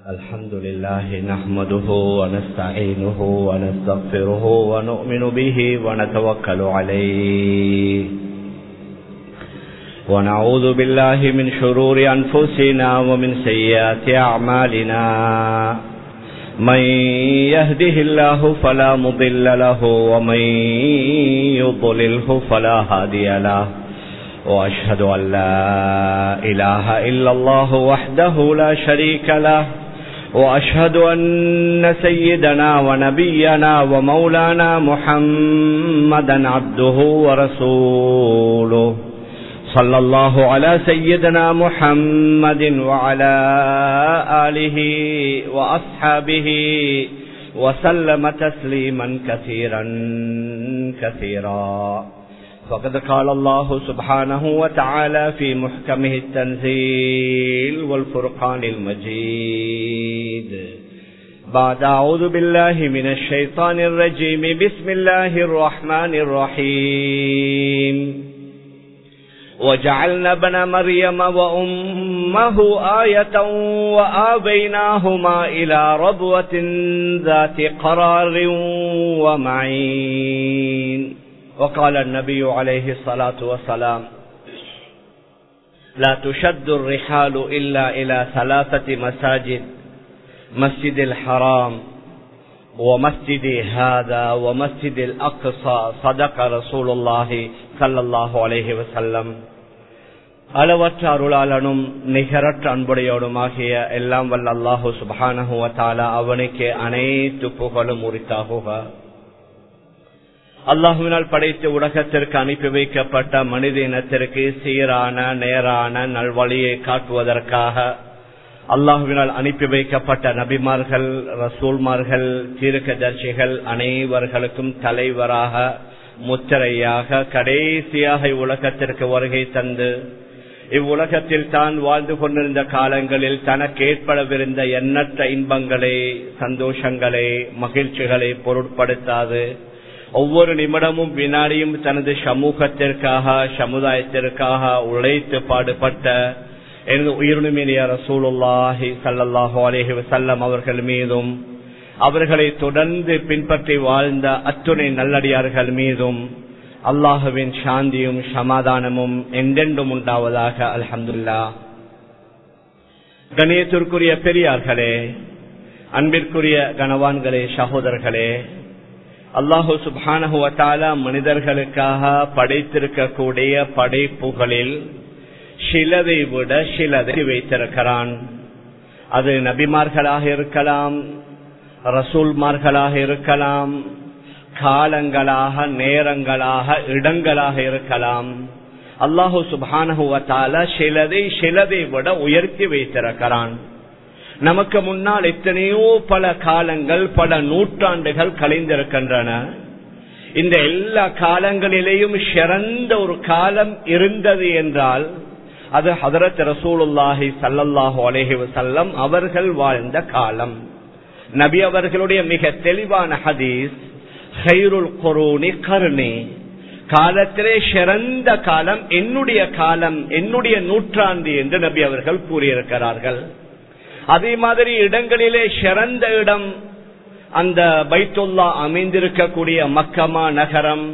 الحمد لله نحمده ونستعينه ونستغفره ونؤمن به ونتوكل عليه ونعوذ بالله من شرور أنفسنا ومن سيئات أعمالنا من يهده الله فلا مضل له ومن يضلله فلا هادي له وأشهد أن لا إله إلا الله وحده لا شريك له وأشهد أن سيدنا ونبينا ومولانا محمدا عبده ورسوله صلى الله على سيدنا محمد وعلى آله وأصحابه وسلم تسليما كثيرا كثيرا فقد قال الله سبحانه وتعالى في محكمه التنزيل والفرقان المجيد بعد أعوذ بالله من الشيطان الرجيم بسم الله الرحمن الرحيم وجعلنا ابن مريم وأمه آية وآبيناهما إلى ربوة ذات قرار ومعين وقال النبي عليه الصلاة والسلام لا تشد الرحال إلا إلى ثلاثة مساجد مسجد الحرام ومسجد هذا ومسجد الأقصى صدق رسول الله صلى الله عليه وسلم அளவற்ற அருளாளனும் நிகரற்ற அன்புடையோடுமாகிய எல்லாம் வல்ல அல்லாஹு சுபானஹுவத்தாலா அவனுக்கு அனைத்து புகழும் உரித்தாகுக அல்லாஹுவினால் படைத்து உலகத்திற்கு அனுப்பி வைக்கப்பட்ட மனித இனத்திற்கு சீரான நேரான நல்வழியை காட்டுவதற்காக அல்லாஹுவினால் அனுப்பி வைக்கப்பட்ட நபிமார்கள் ரசூல்மார்கள் தீர்க்கதர்சிகள் அனைவர்களுக்கும் தலைவராக முத்திரையாக கடைசியாக இவ்வுலகத்திற்கு வருகை தந்து இவ்வுலகத்தில் தான் வாழ்ந்து கொண்டிருந்த காலங்களில் தனக்கு ஏற்படவிருந்த எண்ணற்ற இன்பங்களை சந்தோஷங்களை மகிழ்ச்சிகளை பொருட்படுத்தாது ஒவ்வொரு நிமிடமும் வினாடியும் தனது சமூகத்திற்காக சமுதாயத்திற்காக உழைத்து பாடுபட்ட எனது உயிரினுமினிய ரசூலுல்லாஹி சல்லாஹு அலேஹி வசல்லம் அவர்கள் மீதும் அவர்களை தொடர்ந்து பின்பற்றி வாழ்ந்த அத்துணை நல்லடியார்கள் மீதும் அல்லாஹுவின் சாந்தியும் சமாதானமும் எந்தெண்டும் உண்டாவதாக அல்ஹம்துல்லா கணியத்திற்குரிய பெரியார்களே அன்பிற்குரிய கனவான்களே சகோதரர்களே அல்லாஹு சுபானகுவத்தால மனிதர்களுக்காக படைத்திருக்கக்கூடிய படைப்புகளில் சிலதை விட சிலதை வைத்திருக்கிறான் அது நபிமார்களாக இருக்கலாம் ரசூல்மார்களாக இருக்கலாம் காலங்களாக நேரங்களாக இடங்களாக இருக்கலாம் அல்லாஹு சுபானகுவத்தால சிலதை சிலதை விட உயர்த்தி வைத்திருக்கிறான் நமக்கு முன்னால் எத்தனையோ பல காலங்கள் பல நூற்றாண்டுகள் கலைந்திருக்கின்றன இந்த எல்லா காலங்களிலேயும் சிறந்த ஒரு காலம் இருந்தது என்றால் அது ஹதரத் ரசூலுல்லாஹி சல்லல்லாஹு அலேஹி வசல்லம் அவர்கள் வாழ்ந்த காலம் நபி அவர்களுடைய மிக தெளிவான ஹதீஸ் ஹைருல் கொரோனி கருணி காலத்திலே சிறந்த காலம் என்னுடைய காலம் என்னுடைய நூற்றாண்டு என்று நபி அவர்கள் கூறியிருக்கிறார்கள் அதே மாதிரி இடங்களிலே சிறந்த இடம் அந்த பைத்துல்லா அமைந்திருக்கக்கூடிய மக்கமா நகரம்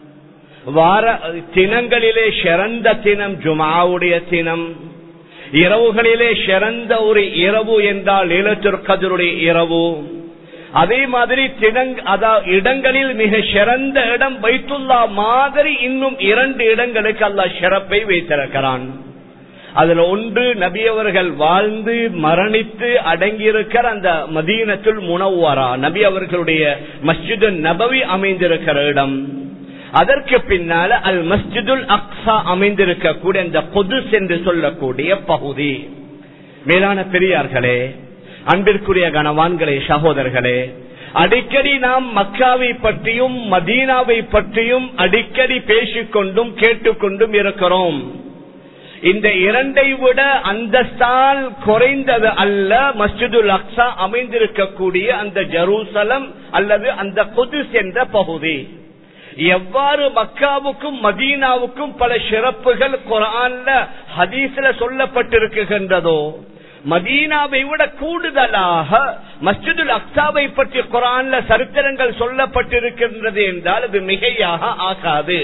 வார தினங்களிலே சிறந்த தினம் ஜுமாவுடைய தினம் இரவுகளிலே சிறந்த ஒரு இரவு என்றால் இளத்திற்கதருடைய இரவு அதே மாதிரி இடங்களில் மிக சிறந்த இடம் பைத்துல்லா மாதிரி இன்னும் இரண்டு இடங்களுக்கு அல்ல சிறப்பை வைத்திருக்கிறான் அதுல ஒன்று நபியவர்கள் வாழ்ந்து மரணித்து அடங்கியிருக்கிற அந்த மதீனத்துள் முனவரா நபி அவர்களுடைய மஸ்ஜிது நபவி அமைந்திருக்கிற இடம் அதற்கு பின்னால அல் மஸ்ஜிதுல் அக்ஸா அமைந்திருக்கக்கூடிய அந்த பொதுஸ் என்று சொல்லக்கூடிய பகுதி மேலான பெரியார்களே அன்பிற்குரிய கனவான்களே சகோதரர்களே அடிக்கடி நாம் மக்காவை பற்றியும் மதீனாவை பற்றியும் அடிக்கடி பேசிக்கொண்டும் கேட்டுக்கொண்டும் இருக்கிறோம் இந்த இரண்டை விட அந்தஸ்தால் குறைந்தது அல்ல மஸ்ஜிதுல் அக்ஸா அமைந்திருக்கக்கூடிய அந்த ஜெருசலம் அல்லது அந்த குதுஸ் என்ற பகுதி எவ்வாறு மக்காவுக்கும் மதீனாவுக்கும் பல சிறப்புகள் குரான்ல ஹதீஸ்ல சொல்லப்பட்டிருக்கின்றதோ மதீனாவை விட கூடுதலாக மஸ்ஜிதுல் அக்சாவை பற்றி குரான்ல சரித்திரங்கள் சொல்லப்பட்டிருக்கின்றது என்றால் அது மிகையாக ஆகாது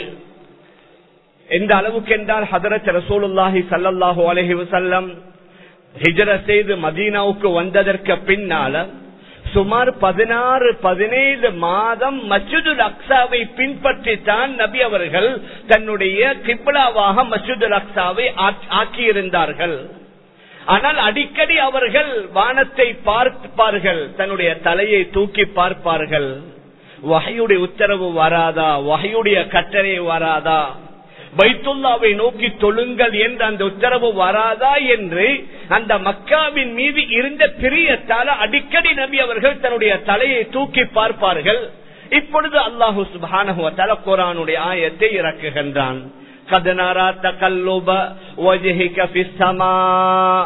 எந்த அளவுக்கு என்றால் ஹதரத் ரசூலுல்லாஹி சல்லாஹூ அலஹி வசல்லம் ஹிஜர செய்து மதீனாவுக்கு வந்ததற்கு பின்னால சுமார் பதினாறு பதினேழு மாதம் மஸ்ஜிதுல் அக்சாவை பின்பற்றித்தான் நபி அவர்கள் தன்னுடைய கிப்லாவாக மஸ்ஜிதுல் அக்சாவை ஆக்கியிருந்தார்கள் ஆனால் அடிக்கடி அவர்கள் வானத்தை பார்ப்பார்கள் தன்னுடைய தலையை தூக்கி பார்ப்பார்கள் வகையுடைய உத்தரவு வராதா வகையுடைய கட்டளை வராதா பைத்துல்லாவை நோக்கி தொழுங்கள் என்று அந்த உத்தரவு வராதா என்று அந்த மக்காவின் மீது இருந்த பிரியத்தால அடிக்கடி நபி அவர்கள் தன்னுடைய தலையை தூக்கி பார்ப்பார்கள் இப்பொழுது அல்லாஹு சுபானுவத்தால குரானுடைய ஆயத்தை இறக்குகின்றான் قد نرى تقلب وجهك في السماء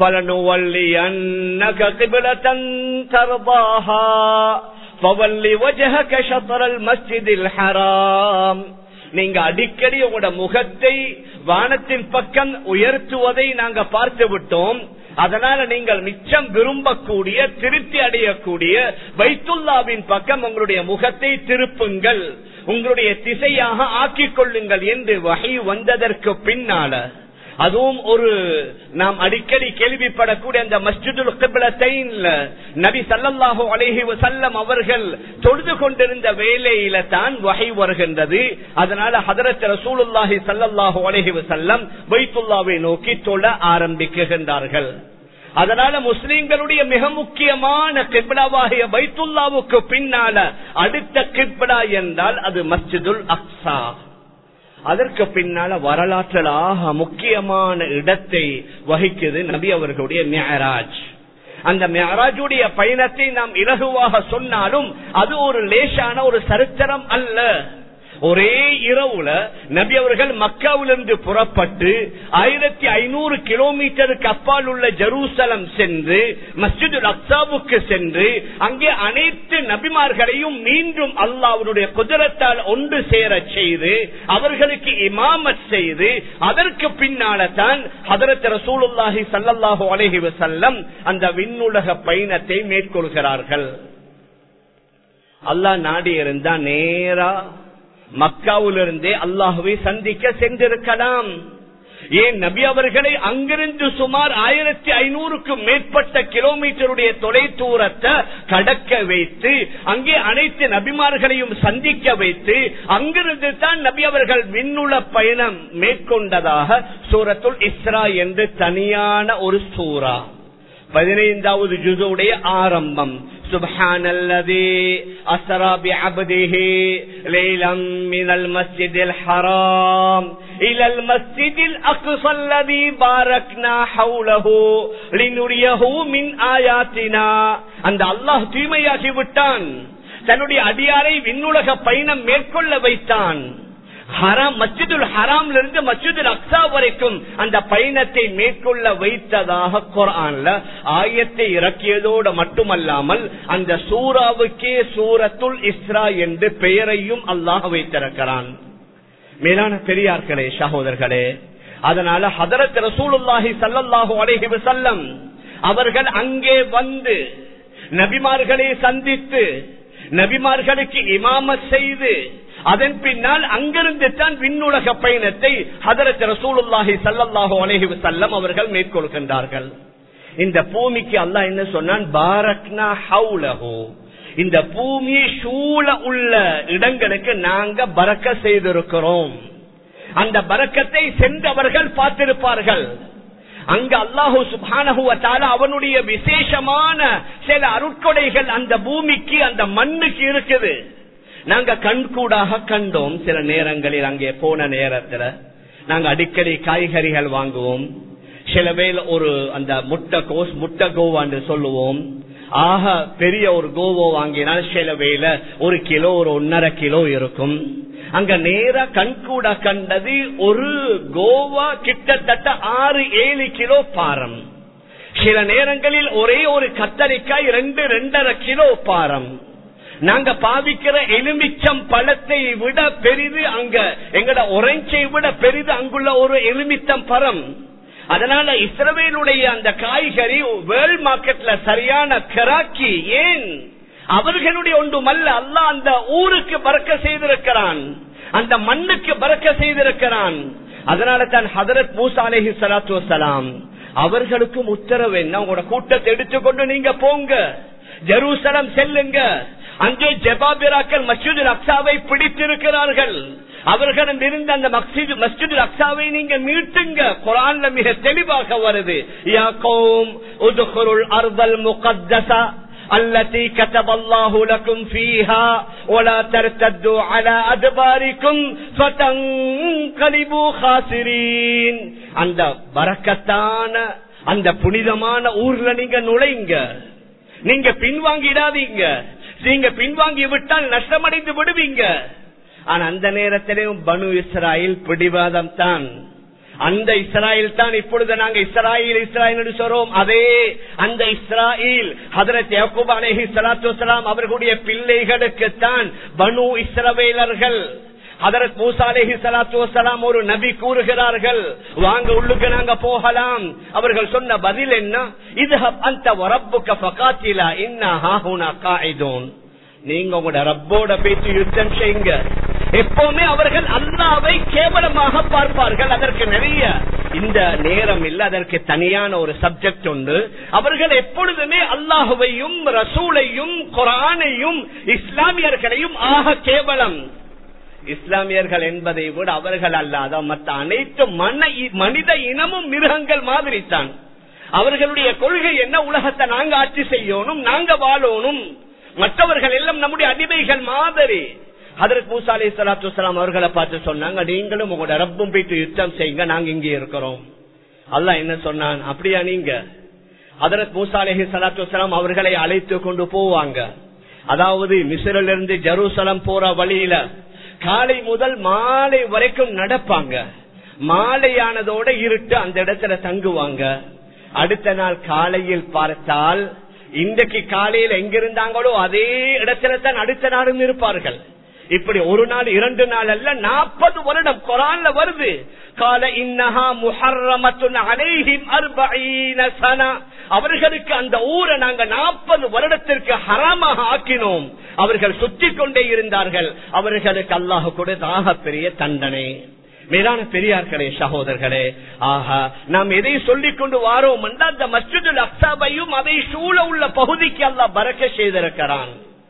فلنولينك قبلة ترضاها فول وجهك شطر المسجد الحرام நீங்க அடிக்கடி உங்களோட முகத்தை வானத்தின் பக்கம் உயர்த்துவதை நாங்க பார்த்து விட்டோம் அதனால நீங்கள் மிச்சம் விரும்பக்கூடிய திருப்தி அடையக்கூடிய வைத்துல்லாவின் பக்கம் உங்களுடைய முகத்தை திருப்புங்கள் உங்களுடைய திசையாக ஆக்கிக் கொள்ளுங்கள் என்று வகை வந்ததற்கு பின்னால அதுவும் ஒரு நாம் அடிக்கடி கேள்விப்படக்கூடிய அந்த மஸ்ஜிதுல் கிபிலத்தைன்ல நபி சல்லல்லாஹு அலைஹி வஸல்லம் அவர்கள் தொழுது கொண்டிருந்த வேலையில தான் வகை வருகின்றது அதனால ஹதரத் ரசூலுல்லாஹி சல்லல்லாஹு அலைஹி வஸல்லம் பைத்துல்லாவை நோக்கி தொழ ஆரம்பிக்குகின்றார்கள் அதனால முஸ்லிம்களுடைய மிக முக்கியமான கிப்டாவாகிய பைத்துல்லாவுக்கு பின்னால அடுத்த கிப்டா என்றால் அது மஸ்ஜிதுல் அக்ஸா அதற்கு பின்னால வரலாற்றலாக முக்கியமான இடத்தை வகிக்குது நபி அவர்களுடைய மேராஜ் அந்த மேராஜுடைய பயணத்தை நாம் இலகுவாக சொன்னாலும் அது ஒரு லேசான ஒரு சரித்திரம் அல்ல ஒரே இரவுல நபி அவர்கள் மக்காவிலிருந்து புறப்பட்டு ஆயிரத்தி ஐநூறு கிலோமீட்டருக்கு அப்பால் உள்ள ஜெருசலம் சென்று மஸ்ஜிதுல் அக்சாவுக்கு சென்று அங்கே அனைத்து நபிமார்களையும் மீண்டும் அல்லாவுடைய குதிரத்தால் ஒன்று சேர செய்து அவர்களுக்கு இமாமத் செய்து அதற்கு பின்னால தான் ஹதரத் ரசூலுல்லாஹி சல்லல்லாஹு அலஹி வசல்லம் அந்த விண்ணுலக பயணத்தை மேற்கொள்கிறார்கள் அல்லாஹ் நாடி இருந்தா நேரா மக்காவிலிருந்தே அல்லாஹுவை சந்திக்க சென்றிருக்கலாம் ஏன் நபி அவர்களை அங்கிருந்து சுமார் ஆயிரத்தி ஐநூறுக்கும் மேற்பட்ட கிலோமீட்டருடைய தொலை தூரத்தை கடக்க வைத்து அங்கே அனைத்து நபிமார்களையும் சந்திக்க வைத்து அங்கிருந்து தான் நபி அவர்கள் விண்ணுல பயணம் மேற்கொண்டதாக சூரத்துல் இஸ்ரா என்று தனியான ஒரு சூறா பதினைந்தாவது ஜுதுடைய ஆரம்பம் سبحان الذي أسرى بعبده ليلا من المسجد الحرام إلى المسجد الأقصى الذي باركنا حوله لنريه من آياتنا அந்த அல்லாஹ் தூய்மையாகி விட்டான் தன்னுடைய அடியாரை விண்ணுலக பயணம் மேற்கொள்ள வைத்தான் ஹராம் மஸ்ஜிதுல் ஹராம்ல இருந்து மஸ்ஜிதுல் அக்ஸா வரைக்கும் அந்த பயணத்தை மேற்கொள்ள வைத்ததாக குரான்ல ஆயத்தை இறக்கியதோடு மட்டுமல்லாமல் அந்த சூறாவுக்கே சூரத்துல் இஸ்ரா என்று பெயரையும் அல்லாஹ் வைத்திருக்கிறான் மேலான பெரியார்களே சகோதரர்களே அதனால ஹதரத் ரசூலுல்லாஹி சல்லல்லாஹு அலைஹி வஸல்லம் அவர்கள் அங்கே வந்து நபிமார்களை சந்தித்து நபிமார்களுக்கு இமாமத் செய்து அதன் பின்னால் அங்கிருந்து தான் விண்ணுலக பயணத்தை ஹதரத் ரசூலுல்லாஹி சல்லல்லாஹு அலைஹி வஸல்லம் அவர்கள் மேற்கொள்கின்றார்கள் இந்த பூமிக்கு அல்லாஹ் என்ன சொன்னான் பாரக்னா ஹவுலஹு இந்த பூமியை சூழ உள்ள இடங்களுக்கு நாங்க பறக்க செய்திருக்கிறோம் அந்த பறக்கத்தை சென்றவர்கள் பார்த்திருப்பார்கள் அங்க அல்லாஹூ சுபானகுவத்தால அவனுடைய விசேஷமான சில அருட்கொடைகள் அந்த பூமிக்கு அந்த மண்ணுக்கு இருக்குது நாங்க கண்கூடாக கண்டோம் சில நேரங்களில் அங்கே போன நேரத்துல நாங்க அடிக்கடி காய்கறிகள் வாங்குவோம் சில வேல ஒரு அந்த முட்டை கோஸ் முட்டை கோவான்னு சொல்லுவோம் ஆக பெரிய ஒரு கோவோ வாங்கினால் சில வேல ஒரு கிலோ ஒரு ஒன்னரை கிலோ இருக்கும் அங்க நேரா கண்கூட கண்டது ஒரு கோவா கிட்டத்தட்ட ஆறு ஏழு கிலோ பாரம் சில நேரங்களில் ஒரே ஒரு கத்தரிக்காய் ரெண்டு ரெண்டரை கிலோ பாரம் நாங்க பாவிக்கிற எலுமிச்சம் பழத்தை விட பெரிது அங்க எங்கட ஒரஞ்சை விட பெரிது அங்குள்ள ஒரு எலுமிச்சம் பரம் அதனால இஸ்ரவேலுடைய அந்த காய்கறி வேர்ல்ட் மார்க்கெட்ல சரியான கராக்கி ஏன் அவர்களுடைய ஒன்றுமல்ல அல்லாஹ் அந்த ஊருக்கு பறக்க செய்திருக்கிறான் அந்த மண்ணுக்கு பறக்க செய்திருக்கிறான் அதனால தான் ஹதரத் மூசா அலேஹி சலாத்து வசலாம் அவர்களுக்கும் உத்தரவு என்ன உங்களோட கூட்டத்தை எடுத்துக்கொண்டு நீங்க போங்க ஜெருசலம் செல்லுங்க அங்கே ஜெபாபிராக்கள் மஸ்ஜிது அக்சாவை பிடித்திருக்கிறார்கள் அவர்களிடம் இருந்த அந்த மஸ்ஜித் மஸ்ஜிது அக்சாவை நீங்க மீட்டுங்க குரான்ல மிக தெளிவாக வருது யா கௌம் உதுகுருள் அர்தல் முகத்தசா التي كتب الله لكم فيها ولا ترتدوا على أدباركم فتنقلبوا خاسرين அந்த வரக்கத்தான அந்த புனிதமான ஊர்ல நீங்க நுழைங்க நீங்க பின்வாங்கிடாதீங்க நீங்க பின்வாங்கி விட்டால் நஷ்டமடைந்து விடுவீங்க ஆனா அந்த நேரத்திலும் பனு இஸ்ராயில் பிடிவாதம் தான் அந்த இஸ்ராயில் தான் இப்பொழுது நாங்க இஸ்ராயில் இஸ்ராயில் சொல்றோம் அதே அந்த இஸ்ராயில் ஹதரத் யாக்கூப் அலைஹி ஸலாத்து வஸலாம் அவர்களுடைய பிள்ளைகளுக்கு தான் பனு இஸ்ரவேலர்கள் ஹதரத் மூசா அலைஹி ஸலாத்து வஸலாம் ஒரு நபி கூறுகிறார்கள் வாங்க உள்ளுக்கு நாங்க போகலாம் அவர்கள் சொன்ன பதில் என்ன இதுஹப் அந்த வரப்புக்க ஃபகாத்திலா இன்னா ஹாஹுனா காயிதூன் நீங்க உங்களோட ரப்போட பேச்சு யுத்தம் செய்யுங்க எப்பவுமே அவர்கள் அல்லாவை கேவலமாக பார்ப்பார்கள் அதற்கு நிறைய இந்த நேரம் இல்ல அதற்கு தனியான ஒரு சப்ஜெக்ட் உண்டு அவர்கள் எப்பொழுதுமே அல்லாஹுவையும் ரசூலையும் குரானையும் இஸ்லாமியர்களையும் ஆக கேவலம் இஸ்லாமியர்கள் என்பதை விட அவர்கள் அல்லாத மற்ற அனைத்து மன மனித இனமும் மிருகங்கள் மாதிரி தான் அவர்களுடைய கொள்கை என்ன உலகத்தை நாங்க ஆட்சி செய்யணும் நாங்க வாழணும் மற்றவர்கள் எல்லாம் நம்முடைய அடிமைகள் மாதிரி அதற்கு மூசா அலி சலாத்து வலாம் அவர்களை பார்த்து சொன்னாங்க நீங்களும் உங்களோட ரப்பும் போயிட்டு யுத்தம் செய்யுங்க நாங்க இங்கே இருக்கிறோம் அல்ல என்ன சொன்னான் அப்படியா நீங்க அதரத் மூசா அலஹி சலாத்து வலாம் அவர்களை அழைத்து கொண்டு போவாங்க அதாவது மிசிலிருந்து ஜெருசலம் போற வழியில காலை முதல் மாலை வரைக்கும் நடப்பாங்க மாலையானதோட இருட்டு அந்த இடத்துல தங்குவாங்க அடுத்த நாள் காலையில் பார்த்தால் இன்றைக்கு காலையில் எங்க இருந்தாங்களோ அதே இடத்துல தான் அடுத்த நாளும் இருப்பார்கள் இப்படி ஒரு நாள் இரண்டு நாள் அல்ல நாற்பது வருடம் குரான்ல வருது கால இன்னஹா முஹர்ரமத்துன் அலைஹிம் அர்பஈன சனா அவர்களுக்கு அந்த ஊரை நாங்க நாற்பது வருடத்திற்கு ஹராமாக ஆக்கினோம் அவர்கள் சுற்றி கொண்டே இருந்தார்கள் அவர்களுக்கு அல்லாஹ் கொடுத்தாக பெரிய தண்டனை மேலான பெரியார்களே சகோதரர்களே ஆஹா நாம் எதை சொல்லிக் கொண்டு வாரோம் அந்த மஸ்ஜிதுல் அக்சாபையும் அதை சூழ உள்ள பகுதிக்கு அல்லா பறக்க செய்திருக்கிறான்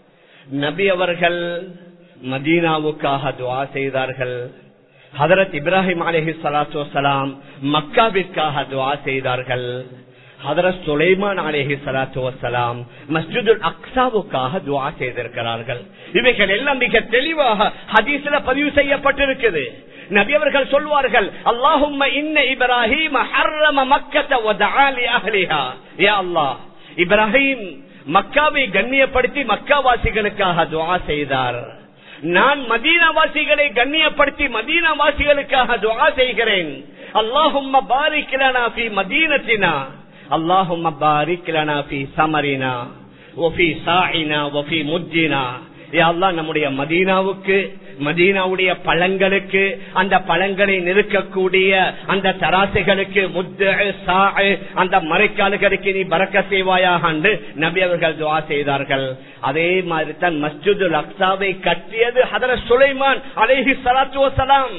நபி அவர்கள் மதீனாவுக்காக துவா செய்தார்கள் ஹதரத் இப்ராஹிம் அலஹி சலாத்து வலாம் மக்காவிற்காக துவா செய்தார்கள் ஹதரத் சுலைமான் அலேஹி சலாத்து வசலாம் மஸ்ஜிதுல் அக்சாவுக்காக துவா செய்திருக்கிறார்கள் இவைகள் எல்லாம் மிக தெளிவாக ஹதீஸ்ல பதிவு செய்யப்பட்டிருக்குது நபி அவர்கள் சொல்வார்கள் அல்லாஹும் இன்ன இப்ராஹிம் ஹர்ரம மக்கத்த வதஆலி அஹ்லிஹா யா அல்லாஹ் இப்ராஹிம் மக்காவை கண்ணியப்படுத்தி மக்காவாசிகளுக்காக துவா செய்தார் நான் மதீனாவாசிகளை கண்ணியப்படுத்தி மதீனாவாசிகளுக்காக துவா செய்கிறேன் அல்லாஹும் பாரிக்கிலனா ஃபி மதீனத்தினா اللهم بارك لنا في ثمرنا وفي ساعنا وفي مدنا يا الله நம்முடைய மதீனாவுக்கு மதீனாவுடைய பழங்களுக்கு அந்த பழங்களை நிறுக்கக்கூடிய அந்த தராசைகளுக்கு முத்து அந்த மறைக்கால்களுக்கு நீ பறக்க செய்வாயாக நபி அவர்கள் துவா செய்தார்கள் அதே மாதிரி தான் மஸ்ஜிதுல் அக்சாவை கட்டியது ஹதர சுலைமான் அலேஹி சலாத்து வசலாம்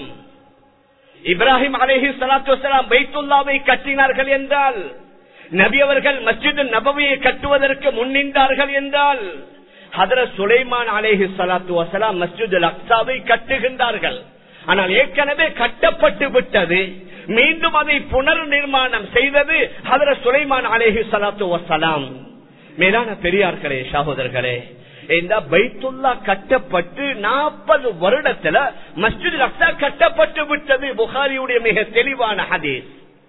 இப்ராஹிம் அலேஹி சலாத்து வசலாம் பைத்துல்லாவை கட்டினார்கள் என்றால் நபி அவர்கள் மஸ்ஜித் நபவியை கட்டுவதற்கு முன்னின்றார்கள் என்றால் ஹதர சுலைமான் அலேஹி சலாத்து வசலாம் மஸ்ஜித் அக்சாவை கட்டுகின்றார்கள் ஆனால் ஏற்கனவே கட்டப்பட்டு விட்டது மீண்டும் அதை புனர் நிர்மாணம் செய்தது ஹதர சுலைமான் அலேஹி சலாத்து வசலாம் மேலான பெரியார்களே சகோதரர்களே இந்த பைத்துல்லா கட்டப்பட்டு நாற்பது வருடத்துல மஸ்ஜித் அக்சா கட்டப்பட்டு விட்டது புகாரியுடைய மிக தெளிவான ஹதீஸ்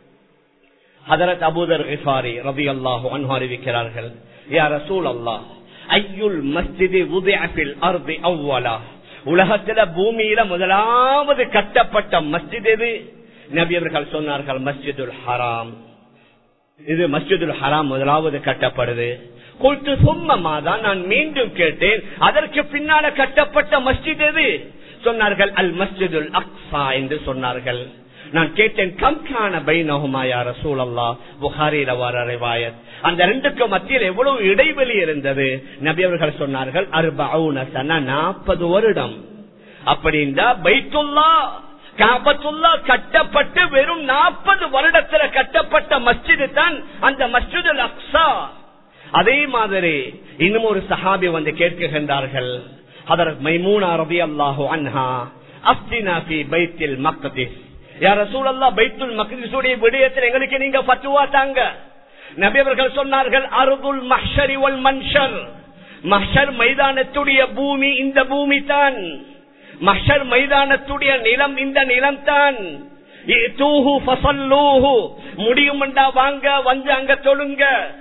ஹதரத் அபூதர் இஃபாரி ரபி அல்லாஹு அன்ஹு அறிவிக்கிறார்கள் யா ரசூல் அல்லாஹ் ஐயுல் மஸ்ஜிதி உதயபில் அர்தி அவ்வலா உலகத்துல பூமியில முதலாவது கட்டப்பட்ட மஸ்ஜித் எது நபி அவர்கள் சொன்னார்கள் மஸ்ஜிதுல் ஹராம் இது மஸ்ஜிதுல் ஹராம் முதலாவது கட்டப்படுது கொல்து சும்மமாதான் நான் மீண்டும் கேட்டேன் அதற்கு பின்னால கட்டப்பட்ட மஸ்ஜித் எது சொன்னார்கள் அல் மஸ்ஜிதுல் அக்ஸா என்று சொன்னார்கள் நான் கேட்டேன் கம்கான பைனகுமாயா ரசூலல்லா புகாரில வர ரிவாயத் அந்த ரெண்டுக்கும் மத்தியில் எவ்வளவு இடைவெளி இருந்தது நபி அவர்கள் சொன்னார்கள் அறுபவுன சன நாற்பது வருடம் அப்படின்னா பைத்துல்லா காபத்துல்லா கட்டப்பட்டு வெறும் நாற்பது வருடத்துல கட்டப்பட்ட மஸ்ஜிது தான் அந்த மஸ்ஜிது அக்ஸா அதே மாதிரி இன்னும் ஒரு சஹாபி வந்து கேட்கின்றார்கள் அதற்கு மைமூனா ரபி அல்லாஹு அன்ஹா அப்தினா பி பைத்தில் மக்திஸ் யார சூழல்லா பைத்துல் மக்திசுடைய விடயத்தில் எங்களுக்கு நீங்க பத்துவா தாங்க நபி அவர்கள் சொன்னார்கள் அருதுல் மஹ்ஷரி வல் மன்ஷர் மஹ்ஷர் மைதானத்துடைய பூமி இந்த பூமி தான் மஹர் மைதானத்துடைய நிலம் இந்த நிலம் தான் முடியும் வாங்க வந்து அங்க தொழுங்க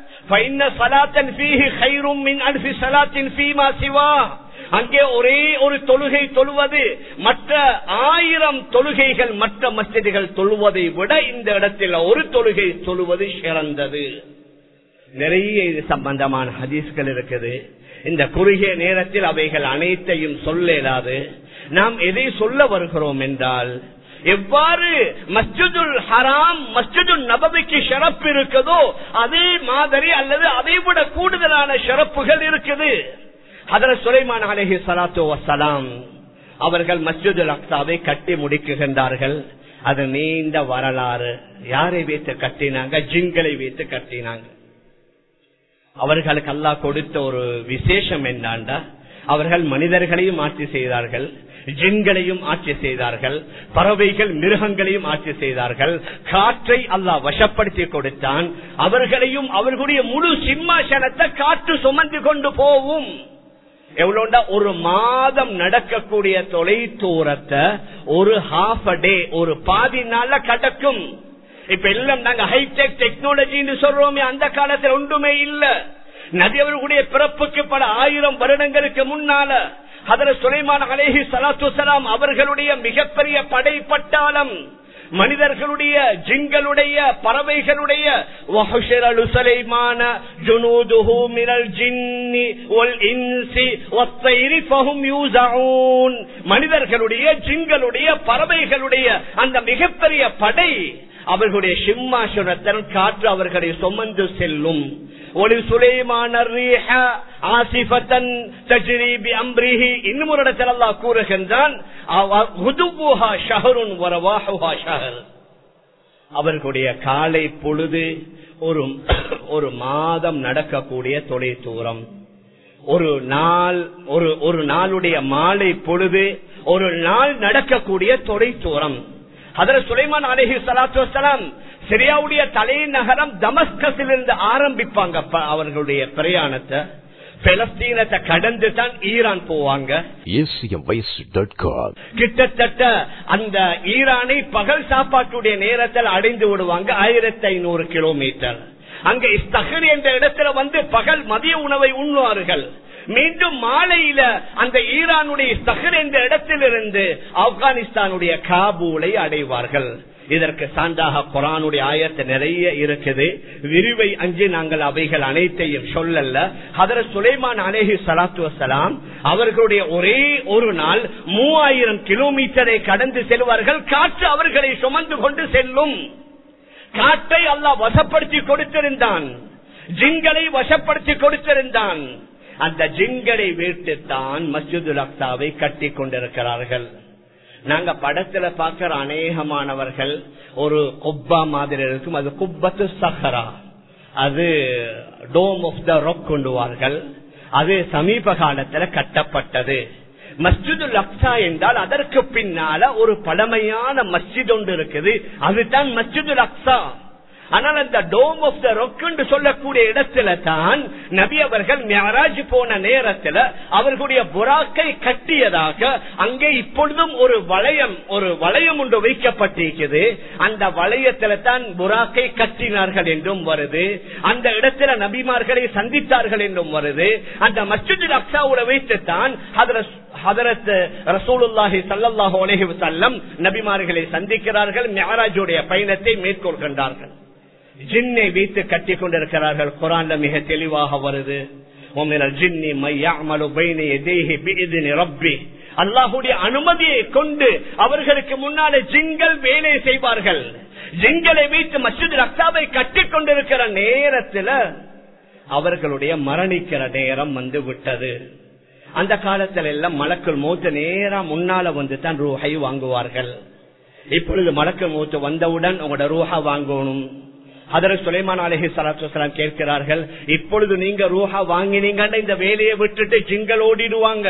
அங்கே ஒரே ஒரு தொழுகை தொழுவது மற்ற ஆயிரம் தொழுகைகள் மற்ற மஸ்ஜிதுகள் தொழுவதை விட இந்த இடத்தில் ஒரு தொழுகை தொழுவது சிறந்தது நிறைய இது சம்பந்தமான ஹதீஸ்கள் இருக்குது இந்த குறுகிய நேரத்தில் அவைகள் அனைத்தையும் சொல்ல இயலாது நாம் எதை சொல்ல வருகிறோம் என்றால் எவ்வாறு மஸ்ஜிதுல் ஹராம் மஸ்ஜிதுல் நபவிக்கு சிறப்பு இருக்குதோ அதே மாதிரி அல்லது அதை விட கூடுதலான சிறப்புகள் இருக்குது அதில் சுலைமான் அலஹி சலாத்து வசலாம் அவர்கள் மஸ்ஜிதுல் அக்சாவை கட்டி முடிக்குகின்றார்கள் அது நீண்ட வரலாறு யாரை வைத்து கட்டினாங்க ஜின்களை வைத்து கட்டினாங்க அவர்களுக்கு அல்லாஹ் கொடுத்த ஒரு விசேஷம் என்னாண்டா அவர்கள் மனிதர்களையும் ஆட்சி செய்தார்கள் ஜின்களையும் ஆட்சி செய்தார்கள் பறவைகள் மிருகங்களையும் ஆட்சி செய்தார்கள் காற்றை அல்லாஹ் வசப்படுத்தி கொடுத்தான் அவர்களையும் அவர்களுடைய முழு சிம்மாசனத்தை காற்று சுமந்து கொண்டு போவும் எவ்வளோண்டா ஒரு மாதம் நடக்கக்கூடிய தொலை தூரத்தை ஒரு ஹாஃப் அ டே ஒரு பாதி நாள்ல கடக்கும் இப்ப எல்லாம் நாங்க ஹைடெக் டெக்னாலஜின்னு சொல்றோமே அந்த காலத்துல ஒன்றுமே இல்ல நபி அவர்களுடைய பிறப்புக்கு பல ஆயிரம் வருடங்களுக்கு முன்னால அதுல சுலைமான் அலேஹி சலாத்து சலாம் அவர்களுடைய மிகப்பெரிய படை பட்டாளம் மனிதர்களுடைய ஜிங்களுடைய பறவைகளுடைய சுலைமான மனிதர்களுடைய ஜிங்களுடைய பறவைகளுடைய அந்த மிகப்பெரிய படை அவர்களுடைய சிம்மாசுரத்தன் காற்று அவர்களை சுமந்து செல்லும் ஒரு சுலைமான இன்னும் ஒரு இடத்தில் அல்லா கூறுகின்றான் அவர்களுடைய காலை பொழுது ஒரு ஒரு மாதம் நடக்கக்கூடிய தொலை தூரம் ஒரு நாள் ஒரு ஒரு நாளுடைய மாலை பொழுது ஒரு நாள் நடக்கக்கூடிய தொலை தூரம் அதுல சுலைமான் அலஹி சலாத்து வசலாம் சிரியாவுடைய தலைநகரம் தமஸ்கஸில் இருந்து ஆரம்பிப்பாங்க அவர்களுடைய பிரயாணத்தை பெலஸ்தீனத்தை கடந்து தான் ஈரான் போவாங்க கிட்டத்தட்ட அந்த ஈரானை பகல் சாப்பாட்டுடைய நேரத்தில் அடைந்து விடுவாங்க ஆயிரத்தி ஐநூறு கிலோமீட்டர் அங்க இஸ்தகர் என்ற இடத்துல வந்து பகல் மதிய உணவை உண்ணுவார்கள் மீண்டும் மாலையில அந்த ஈரானுடைய சஹர் என்ற இடத்திலிருந்து ஆப்கானிஸ்தானுடைய காபூலை அடைவார்கள் இதற்கு சான்றாக குரானுடைய ஆயத்து நிறைய இருக்குது விரிவை அஞ்சு நாங்கள் அவைகள் அனைத்தையும் சொல்லல அதர சுலைமான் அலேஹி சலாத்து வசலாம் அவர்களுடைய ஒரே ஒரு நாள் மூவாயிரம் கிலோமீட்டரை கடந்து செல்வார்கள் காற்று அவர்களை சுமந்து கொண்டு செல்லும் காற்றை அல்லாஹ் வசப்படுத்தி கொடுத்திருந்தான் ஜிங்களை வசப்படுத்தி கொடுத்திருந்தான் அந்த ஜிங்களை வீட்டுத்தான் மஸ்ஜிதுல் அக்சாவை கட்டி கொண்டிருக்கிறார்கள் நாங்க படத்துல பாக்கிற அநேகமானவர்கள் ஒரு குப்பா மாதிரி இருக்கும் அது குப்பத்து சஹரா அது டோம் ஆஃப் த ரொக் கொண்டுவார்கள் அது சமீப காலத்துல கட்டப்பட்டது மஸ்ஜிதுல் அக்சா என்றால் அதற்கு பின்னால ஒரு பழமையான மஸ்ஜித் ஒன்று இருக்குது அதுதான் மஸ்ஜிதுல் அக்சா ஆனால் அந்த டோம் ஆஃப் த ரொக் என்று சொல்லக்கூடிய இடத்துல தான் நபி அவர்கள் மெஹராஜ் போன நேரத்தில் அவர்களுடைய புறாக்கை கட்டியதாக அங்கே இப்பொழுதும் ஒரு வளையம் ஒரு வளையம் ஒன்று வைக்கப்பட்டிருக்கிறது அந்த வளையத்துல தான் புறாக்கை கட்டினார்கள் என்றும் வருது அந்த இடத்துல நபிமார்களை சந்தித்தார்கள் என்றும் வருது அந்த மஸ்ஜித் அக்சாவோட வைத்துத்தான் அதில் ஹதரத் ரசூலுல்லாஹி சல்லாஹூ அலஹி வல்லம் நபிமார்களை சந்திக்கிறார்கள் மெஹராஜுடைய பயணத்தை மேற்கொள்கின்றார்கள் ஜின்னை வைத்து கட்டி கொண்டிருக்கிறார்கள் குரான்ல மிக தெளிவாக வருது அல்லாஹுடைய அனுமதியை கொண்டு அவர்களுக்கு முன்னாலே ஜிங்கள் வேலை செய்வார்கள் ஜிங்களை வைத்து மசித் ரக்தாவை கட்டிக் கொண்டிருக்கிற நேரத்தில் அவர்களுடைய மரணிக்கிற நேரம் வந்து விட்டது அந்த காலத்துல எல்லாம் மலக்கள் மூத்த நேரா முன்னால வந்து தான் ரூஹை வாங்குவார்கள் இப்பொழுது மலக்கள் மூத்து வந்தவுடன் உங்களோட ரூஹா வாங்கணும் அதற்கு சுலைமான் அலஹி சலாத்து கேட்கிறார்கள் இப்பொழுது நீங்க ரூஹா வாங்கினீங்கன்னு இந்த வேலையை விட்டுட்டு ஜிங்கள் ஓடிடுவாங்க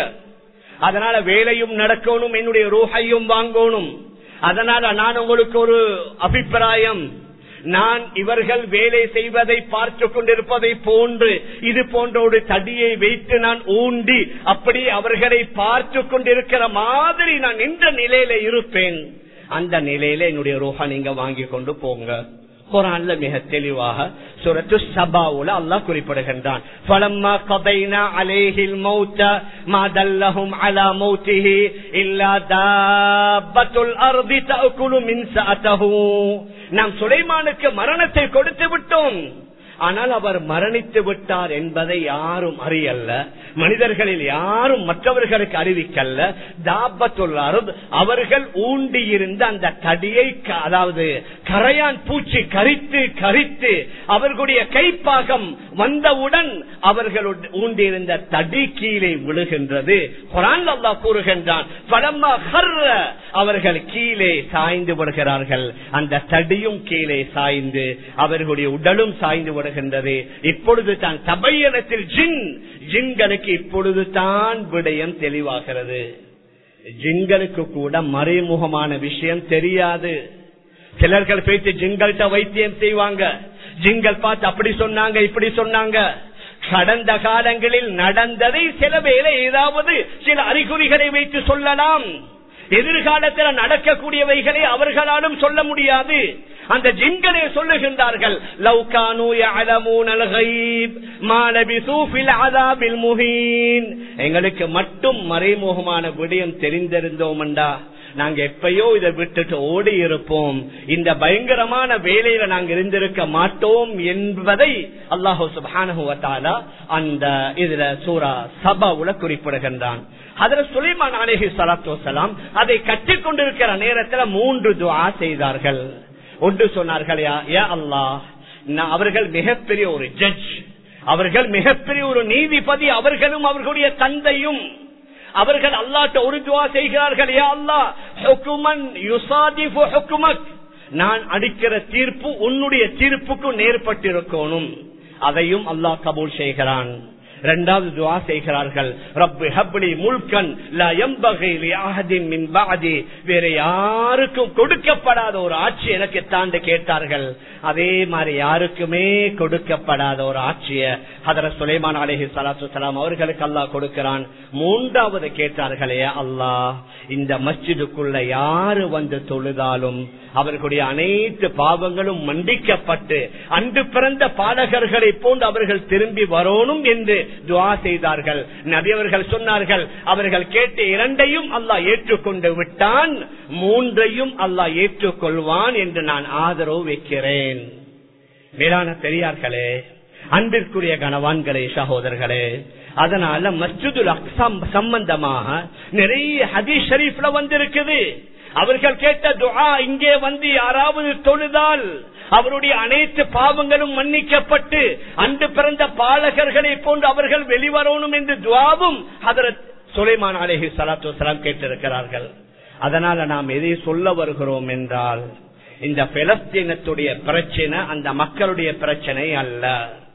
அதனால வேலையும் நடக்கணும் என்னுடைய ரூஹையும் வாங்கணும் அதனால நான் உங்களுக்கு ஒரு அபிப்பிராயம் நான் இவர்கள் வேலை செய்வதை பார்த்து கொண்டிருப்பதை போன்று இது போன்ற ஒரு தடியை வைத்து நான் ஊண்டி அப்படி அவர்களை பார்த்து கொண்டிருக்கிற மாதிரி நான் நின்ற நிலையில இருப்பேன் அந்த நிலையில என்னுடைய ரூஹா நீங்க வாங்கி கொண்டு போங்க குரான்ல மிக தெளிவாக சுரத்து சபாவுல அல்லாஹ் குறிப்பிடுகின்றான் فَلَمَّا قَضَيْنَا عَلَيْهِ الْمَوْتَ مَا دَلَّهُمْ عَلَى مَوْتِهِ إِلَّا دَابَّةُ الْأَرْضِ تَأْكُلُ مِنْ سَأَتَهُ நாம் சுலைமானுக்கு மரணத்தை கொடுத்து விட்டோம் ஆனால் அவர் மரணித்து விட்டார் என்பதை யாரும் அறியல்ல மனிதர்களில் யாரும் மற்றவர்களுக்கு அறிவிக்கல்ல தாபத்துள்ளார் அவர்கள் ஊண்டியிருந்த அந்த தடியை க- அதாவது கரையான் பூச்சி கரித்து கரித்து அவர்களுடைய கைப்பாகம் வந்தவுடன் அவர்கள் ஊண்டியிருந்த தடி கீழே விழுகின்றது குரான் அல்லாஹ் கூறுகின்றான் பலமா ஹர்ர அவர்கள் கீழே சாய்ந்து விடுகிறார்கள் அந்த தடியும் கீழே சாய்ந்து அவர்களுடைய உடலும் சாய்ந்து விடுகின்றது இப்பொழுது தான் தபையனத்தில் ஜின் ஜின்களுக்கு இப்பொழுது தான் விடயம் தெளிவாகிறது ஜின்களுக்கு கூட மறைமுகமான விஷயம் தெரியாது சிலர்கள் போயிட்டு ஜிங்கள்கிட்ட வைத்தியம் செய்வாங்க ஜிங்கல் பார்த்து அப்படி சொன்னாங்க இப்படி சொன்னாங்க கடந்த காலங்களில் நடந்ததை சில வேளை ஏதாவது சில அறிகுறிகளை வைத்து சொல்லலாம் எதிர்காலத்தில் நடக்கக்கூடியவைகளை அவர்களாலும் சொல்ல முடியாது அந்த ஜின்களே சொல்லுகின்றார்கள் லவ்கானு யஅலமூனல் கைப் மா லபிஸூ ஃபில் அஸாபில் முஹீன் எங்களுக்கு மட்டும் மறைமுகமான விடயம் தெரிந்திருந்தோம்டா நாங்க எப்பயோ இதை விட்டுட்டு ஓடி இருப்போம் இந்த பயங்கரமான வேலையில நாங்க இருந்திருக்க மாட்டோம் என்பதை அல்லாஹூ சுபானு அந்த இதுல சூரா சபாவுல குறிப்பிடுகின்றான் அதுல சுலைமான் அலேஹி சலாத்து வசலாம் அதை கட்டிக் கொண்டிருக்கிற நேரத்தில் மூன்று துவா செய்தார்கள் ஒன்று சொன்னார்கள் யா யா அல்லாஹ் நான் அவர்கள் மிகப்பெரிய ஒரு ஜட்ஜ் அவர்கள் மிகப்பெரிய ஒரு நீதிபதி அவர்களும் அவர்களுடைய தந்தையும் அவர்கள் அல்லாட்ட ஒரு துவா செய்கிறார்கள் யா அல்லாஹ் ஹுக்குமன் யுசாதிஃபு ஹுக்குமக் நான் அடிக்கிற தீர்ப்பு உன்னுடைய தீர்ப்புக்கு நேர்பட்டிருக்கணும் அதையும் அல்லாஹ் கபூல் செய்கிறான் இரண்டாவது துவா செய்கிறார்கள் ரப்பு ஹப்லி முல்கன் லா யம்பகி லிஅஹதின் மின் பஅதி வேற யாருக்கும் கொடுக்கப்படாத ஒரு ஆட்சி எனக்கு தாண்டு கேட்டார்கள் அதே மாதிரி யாருக்குமே கொடுக்கப்படாத ஒரு ஆட்சிய ஹதர சுலைமான் அலைஹி ஸலாத்து வஸலாம் அவர்களுக்கு அல்லாஹ் கொடுக்கிறான் மூன்றாவது கேட்டார்களே அல்லாஹ் இந்த மஸ்ஜிதுக்குள்ள யாரு வந்து தொழுதாலும் அவர்களுடைய அனைத்து பாவங்களும் மன்னிக்கப்பட்டு அன்று பிறந்த பாலகர்களை போன்று அவர்கள் திரும்பி வரணும் என்று துவா செய்தார்கள் நபி அவர்கள் சொன்னார்கள் அவர்கள் கேட்ட இரண்டையும் அல்லாஹ் ஏற்றுக்கொண்டு விட்டான் மூன்றையும் அல்லாஹ் ஏற்றுக்கொள்வான் என்று நான் ஆதரவு வைக்கிறேன் மேலான பெரியார்களே அன்பிற்குரிய கணவான்களே சகோதரர்களே அதனால மஸ்ஜிதுல் அக்ஸம் சம்பந்தமாக நிறைய ஹதீஸ் ஷரீஃப்ல வந்திருக்குது அவர்கள் கேட்ட துஆ இங்கே வந்து யாராவது தொழுதால் அவருடைய அனைத்து பாவங்களும் மன்னிக்கப்பட்டு அன்று பிறந்த பாலகர்களை போன்று அவர்கள் வெளிவரணும் என்று துவாவும் ஹதரத் சுலைமான் அலேஹி சலாத்து வசலாம் கேட்டிருக்கிறார்கள் அதனால நாம் எதை சொல்ல வருகிறோம் என்றால் இந்த பெலஸ்தீனத்துடைய பிரச்சனை அந்த மக்களுடைய பிரச்சனை அல்ல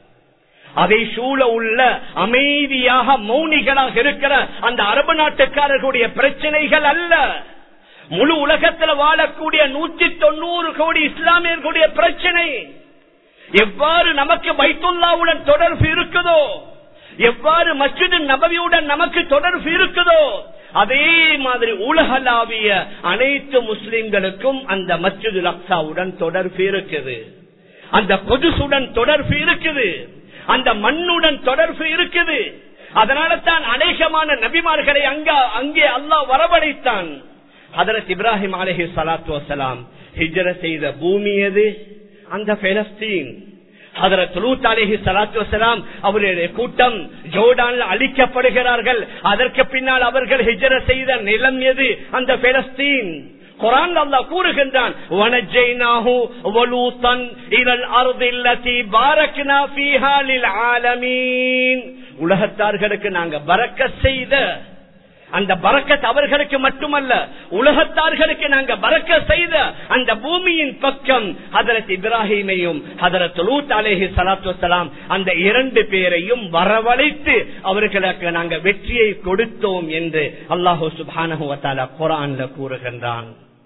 அதை சூழ உள்ள அமைதியாக மௌனிகளாக இருக்கிற அந்த அரபு நாட்டுக்காரர்களுடைய பிரச்சனைகள் அல்ல முழு உலகத்தில் வாழக்கூடிய நூற்றி தொண்ணூறு கோடி இஸ்லாமியர்களுடைய பிரச்சனை எவ்வாறு நமக்கு பைத்துல்லாவுடன் தொடர்பு இருக்குதோ எவ்வாறு மஸ்ஜிது நபவியுடன் நமக்கு தொடர்பு இருக்குதோ அதே மாதிரி உலகளாவிய அனைத்து முஸ்லிம்களுக்கும் அந்த மஸ்ஜிது அக்சாவுடன் தொடர்பு இருக்குது அந்த கொதுசுடன் தொடர்பு இருக்குது அந்த மண்ணுடன் தொடர்பு இருக்குது அதனால தான் அநேகமான நபிமார்களை அங்க அங்கே அல்லாஹ் வரவழைத்தான் ஹதரத் இப்ராஹிம் அலஹி சலாத்து வசலாம் ஹிஜர செய்த பூமி எது அந்த பெலஸ்தீன் ஹதரத் லூத் அலைஹி ஸலாத்து வஸலாம் அவருடைய கூட்டம் ஜோர்டானில் அழிக்கப்படுகிறார்கள் அதற்கு பின்னால் அவர்கள் ஹிஜ்ர செய்த நிலம் எது அந்த பெலஸ்தீன் குரான் அல்லாஹ் கூறுகின்றான் வனஜைனாஹு வலூத்தன் இலல் அர்தில்லதி பாரக்னா ஃபீஹா லில் ஆலமீன் உலகத்தார்களுக்கு நாங்க பரக்க செய்த அந்த பறக்கத் அவர்களுக்கு மட்டுமல்ல உலகத்தார்களுக்கு நாங்க பறக்க செய்த அந்த பூமியின் பக்கம் ஹதரத் இப்ராஹிமையும் ஹதரத் லூத் அலேஹி சலாத்து வலாம் அந்த இரண்டு பேரையும் வரவழைத்து அவர்களுக்கு நாங்க வெற்றியை கொடுத்தோம் என்று அல்லாஹூ சுபானஹுவத்தால குரான்ல கூறுகின்றான்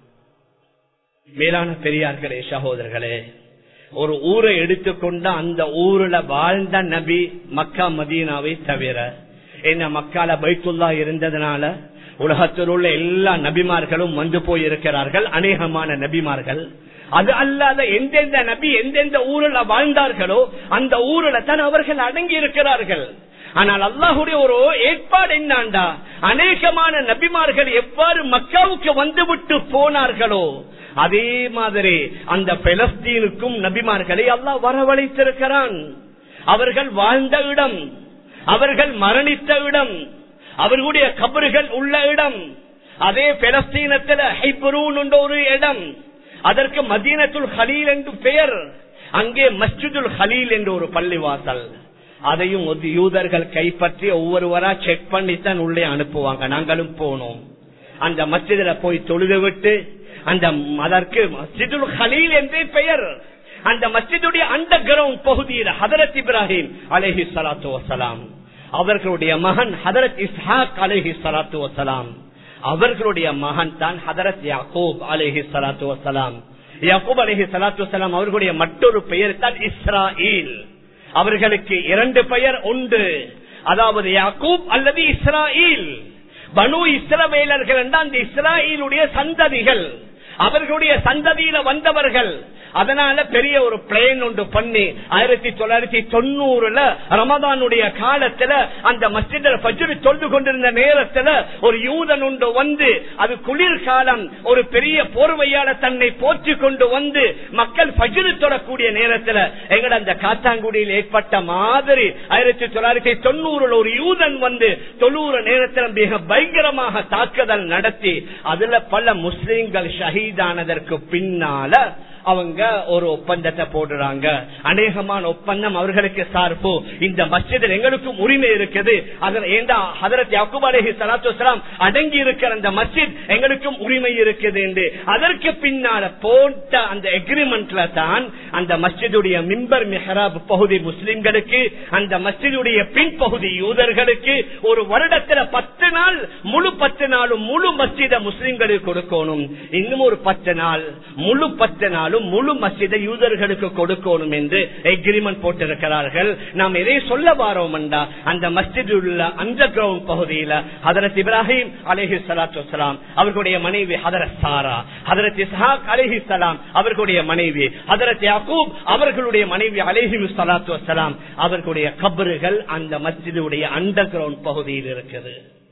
மேலான பெரியார்களே சகோதரர்களே ஒரு ஊரை எடுத்துக்கொண்ட அந்த ஊர்ல வாழ்ந்த நபி மக்கா மதீனாவை தவிர என்ன மக்கால பைத்துல்லா இருந்ததுனால உலகத்தில் உள்ள எல்லா நபிமார்களும் வந்து போயிருக்கிறார்கள் அநேகமான நபிமார்கள் அது அல்லாத எந்தெந்த நபி எந்தெந்த ஊரில் வாழ்ந்தார்களோ அந்த ஊரில் தான் அவர்கள் அடங்கி இருக்கிறார்கள் ஆனால் அல்லாஹுடைய ஒரு ஏற்பாடு என்னாண்டா அநேகமான நபிமார்கள் எவ்வாறு மக்காவுக்கு வந்துவிட்டு போனார்களோ அதே மாதிரி அந்த பெலஸ்தீனுக்கும் நபிமார்களை அல்லாஹ் வரவழைத்திருக்கிறான் அவர்கள் வாழ்ந்த இடம் அவர்கள் மரணித்த இடம் அவர்களுடைய கபறுகள் உள்ள இடம் அதே பெலஸ்தீனத்தில் ஹைபரூன் என்ற ஒரு இடம் அதற்கு மதீனத்துல் ஹலீல் என்று பெயர் அங்கே மஸ்ஜிதுல் ஹலீல் என்ற ஒரு பள்ளிவாசல் அதையும் யூதர்கள் கைப்பற்றி ஒவ்வொருவரா செக் பண்ணித்தான் உள்ளே அனுப்புவாங்க நாங்களும் போனோம் அந்த மஸ்ஜிதில போய் தொழுது விட்டு அந்த அதற்கு மஸ்ஜிதுல் ஹலீல் என்றே பெயர் அந்த மஸ்ஜிதுடைய அண்டர் கிரவுண்ட் பகுதியில் ஹதரத் இப்ராஹிம் அலேஹி சலாத்து வசலாம் அவர்களுடைய மகன் ஹதரத் இஸ்ஹாக் அலேஹி சலாத்து வசலாம் அவர்களுடைய மகன் தான் ஹதரத் யாக்கூப் அலேஹி சலாத்து வசலாம் யாக்கூப் அலேஹி சலாத்து வசலாம் அவர்களுடைய மற்றொரு பெயர் தான் இஸ்ராயில் அவர்களுக்கு இரண்டு பெயர் உண்டு அதாவது யாக்கூப் அல்லது இஸ்ராயில் பனு இஸ்ரவேலர்கள் என்றால் அந்த இஸ்ராயிலுடைய சந்ததிகள் அவர்களுடைய சந்ததியில வந்தவர்கள் அதனால பெரிய ஒரு பிளேன் ஒன்று பண்ணி ஆயிரத்தி தொள்ளாயிரத்தி தொண்ணூறுல ரமதானுடைய காலத்துல அந்த மஸ்ஜிதில் பஜ்ரு தொழுது கொண்டிருந்த நேரத்துல ஒரு யூதன் ஒன்று வந்து அது குளிர்காலம் ஒரு பெரிய போர்வையால தன்னை போற்றி கொண்டு வந்து மக்கள் பஜ்ரு தொடக்கூடிய நேரத்துல எங்கட அந்த காத்தாங்குடியில் ஏற்பட்ட மாதிரி ஆயிரத்தி தொள்ளாயிரத்தி தொண்ணூறுல ஒரு யூதன் வந்து தொண்ணூறு நேரத்தில் மிக பயங்கரமாக தாக்குதல் நடத்தி அதுல பல முஸ்லிம்கள் ஷஹீதானதற்கு பின்னால அவங்க ஒரு ஒப்பந்தத்தை போடுறாங்க அநேகமான ஒப்பந்தம் அவர்களுக்கு சார்பு இந்த மஸ்ஜிதில் எங்களுக்கும் உரிமை இருக்குது அடங்கி இருக்கிற அந்த மஸ்ஜித் எங்களுக்கும் உரிமை இருக்குது என்று அதற்கு பின்னால போட்ட அந்த எக்ரிமெண்ட்ல தான் அந்த மஸ்ஜிதுடைய மிம்பர் மெஹராப் பகுதி முஸ்லிம்களுக்கு அந்த மஸ்ஜிதுடைய பின்பகுதி யூதர்களுக்கு ஒரு வருடத்துல பத்து நாள் முழு பத்து நாளும் முழு மஸ்ஜித முஸ்லிம்களுக்கு கொடுக்கணும் இன்னும் ஒரு பத்து நாள் முழு பத்து நாளும் முழு மஸ்ஜிதை யூதர்களுக்கு கொடுக்கணும் என்று எக்ரிமெண்ட் போட்டிருக்கிறார்கள் நாம் எதை சொல்ல வாரோம் அந்த மஸ்ஜித் உள்ள அண்டர் கிரவுண்ட் பகுதியில ஹதரத் இப்ராஹிம் அலேஹி சலாத்து வலாம் அவர்களுடைய மனைவி ஹதரத் சாரா ஹதரத் இஸ்ஹாக் அலேஹி சலாம் அவர்களுடைய மனைவி ஹதரத் யாக்கூப் அவர்களுடைய மனைவி அலேஹி சலாத்து வலாம் அவர்களுடைய கபறுகள் அந்த மஸ்ஜிதுடைய அண்டர் கிரவுண்ட் பகுதியில் இருக்குது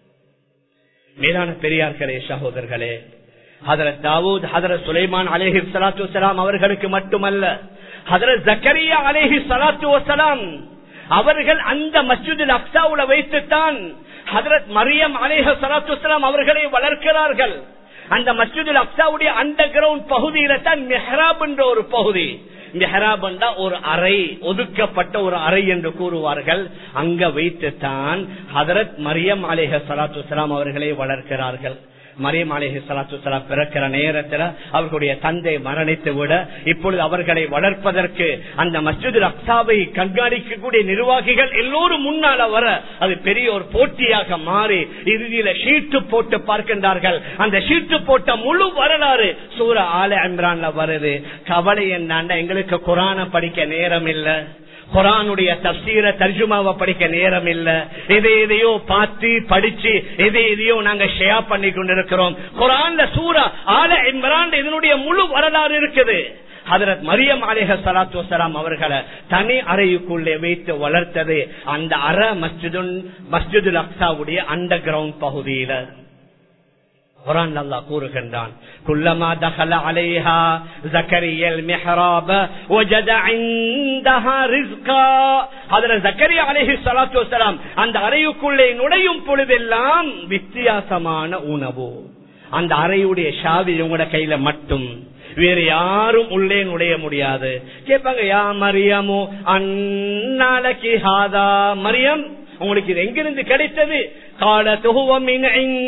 மேலான பெரியார்களே சகோதரர்களே ஹதரத் தாவூத் ஹதரத் சுலைமான் அலேஹி சலாத்து வலாம் அவர்களுக்கு மட்டுமல்ல ஹதரத் ஜக்கரியா அலேஹி சலாத்து வலாம் அவர்கள் அந்த மஸ்ஜிதில் அக்சாவுல வைத்துத்தான் ஹதரத் மரியம் அலேஹ சலாத்து வலாம் அவர்களை வளர்க்கிறார்கள் அந்த மஸ்ஜிதில் அக்சாவுடைய அண்டர் கிரவுண்ட் பகுதியில தான் மெஹராப் என்ற ஒரு பகுதி மெஹராப் ஒரு அறை ஒதுக்கப்பட்ட ஒரு அறை என்று கூறுவார்கள் அங்க வைத்துத்தான் ஹதரத் மரியம் அலேஹ சலாத்து வலாம் அவர்களை வளர்க்கிறார்கள் மரியம் அலேஹி சலாத்து சலாம் பிறக்கிற நேரத்தில் அவர்களுடைய தந்தை மரணித்து விட இப்பொழுது அவர்களை வளர்ப்பதற்கு அந்த மஸ்ஜிது அக்சாவை கண்காணிக்கக்கூடிய நிர்வாகிகள் எல்லோரும் முன்னால வர அது பெரிய ஒரு போட்டியாக மாறி இறுதியில ஷீட்டு போட்டு பார்க்கின்றார்கள் அந்த ஷீட்டு போட்ட முழு வரலாறு சூர ஆல அம்ரான்ல வருது கவலை என்னாண்ட எங்களுக்கு குரான படிக்க நேரம் இல்லை குரானுடைய தப்சீர தர்ஜுமாவை படிக்க நேரம் இல்ல எதை எதையோ பார்த்து படிச்சு எதை எதையோ நாங்க ஷேர் பண்ணி கொண்டிருக்கிறோம் குரான்ல சூரா ஆல இம்ரான் இதனுடைய முழு வரலாறு இருக்குது ஹதரத் மரியம் அலேஹ சலாத்து வசலாம் அவர்களை தனி அறையுக்குள்ளே வைத்து வளர்த்தது அந்த அற மஸ்ஜிது மஸ்ஜிதுல் அக்சாவுடைய அண்டர் கிரவுண்ட் பகுதியில குரான் அல்லாஹ் கூறுகின்றான் குல்லமா தகல அலைஹா ஜக்கரியல் மிஹ்ராப வஜத இந்தஹா ரிஸ்கா அதுல ஜக்கரியா அலைஹி ஸலாத்து வஸலாம் அந்த அறையுக்குள்ளே நுழையும் பொழுதெல்லாம் வித்தியாசமான உணவு அந்த அறையுடைய சாவி உங்களோட கையில மட்டும் வேற யாரும் உள்ளே நுழைய முடியாது கேட்பாங்க யா மரியமோ அந்நாளைக்கு ஹாதா மரியம் உங்களுக்கு இது எங்கிருந்து கிடைத்தது கால துகுவமின்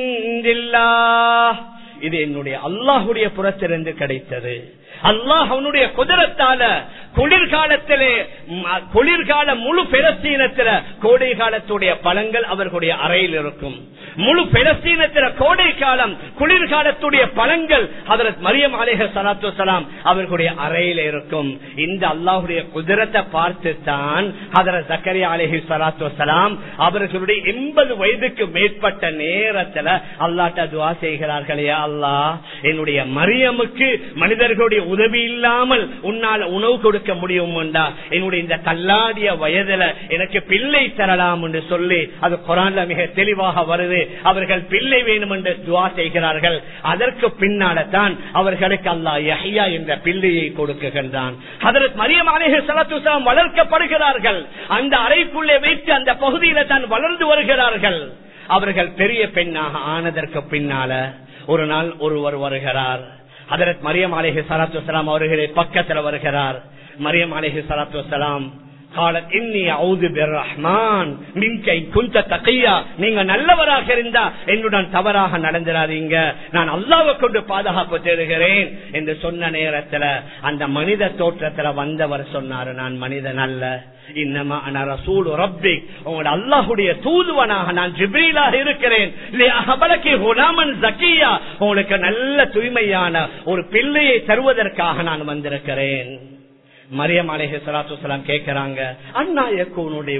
இது என்னுடைய அல்லாஹுடைய புறத்திலிருந்து கிடைத்தது அல்லாஹ் அவனுடைய குதிரத்தால குளிர்காலத்திலே ம- குளிர்கால முழு பெரஸ்தீனத்தில கோடை காலத்துடைய பழங்கள் அவர்களுடைய அறையில் இருக்கும் முழு பெரஸ்தீனத்தில கோடை காலம் குளிர்காலத்துடைய பழங்கள் அதற்கு மரியம் அலேஹ சலாத்து சலாம் அவர்களுடைய அறையில் இருக்கும் இந்த அல்லாஹுடைய குதிரத்தை பார்த்து தான் அதர் ஜக்கரியா அலேஹி சலாத்து சலாம் அவர்களுடைய எண்பது வயதுக்கு மேற்பட்ட நேரத்துல அல்லாட்ட துவா செய்கிறார்களே அல்லாஹ் என்னுடைய மரியமுக்கு மனிதர்களுடைய உதவி இல்லாமல் உன்னால் உணவு கொடுக்க முடியும் என்னுடைய இந்த தள்ளாடிய வயதுல எனக்கு பிள்ளை தரலாம் என்று சொல்லி அது குரான்ல மிக தெளிவாக வருது அவர்கள் பிள்ளை வேணும் என்று துவா செய்கிறார்கள் அதற்கு பின்னால தான் அவர்களுக்கு அல்லாஹ் யஹ்யா என்ற பிள்ளையை கொடுக்குகின்றான் அதற்கு மரியம் அலேஹி சலாத்து வஸலாம் வளர்க்கப்படுகிறார்கள் அந்த அறைக்குள்ளே வைத்து அந்த பகுதியில தான் வளர்ந்து வருகிறார்கள் அவர்கள் பெரிய பெண்ணாக ஆனதற்கு பின்னால ஒரு நாள் ஒருவர் வருகிறார் அதற்கு மரியம் அலேஹி சலாத்து வலாம் அவர்களே பக்கத்துல வருகிறார் மரியம் அலேஹி சலாத்து வலாம் காலத் இன்னி அவுது ரஹ்மான் மின்கை குந்த தகையா நீங்க நல்லவராக இருந்தா என்னுடன் தவறாக நடந்துடாதீங்க நான் அல்லாவை கொண்டு பாதுகாப்பு தேடுகிறேன் என்று சொன்ன நேரத்துல அந்த மனித தோற்றத்துல வந்தவர் சொன்னாரு நான் மனிதன் அல்ல இன்னமா நான் ரசூல் ரப்பி உங்களோட அல்லாஹுடைய தூதுவனாக நான் ஜிப்ரீலாக இருக்கிறேன் அபலக்கி ஹுலாமன் ஜக்கியா உங்களுக்கு நல்ல தூய்மையான ஒரு பிள்ளையை தருவதற்காக நான் வந்திருக்கிறேன் மரியம் அலேஹி சலாத்து வலாம் கேட்கிறாங்க அண்ணா எக்கூனுடைய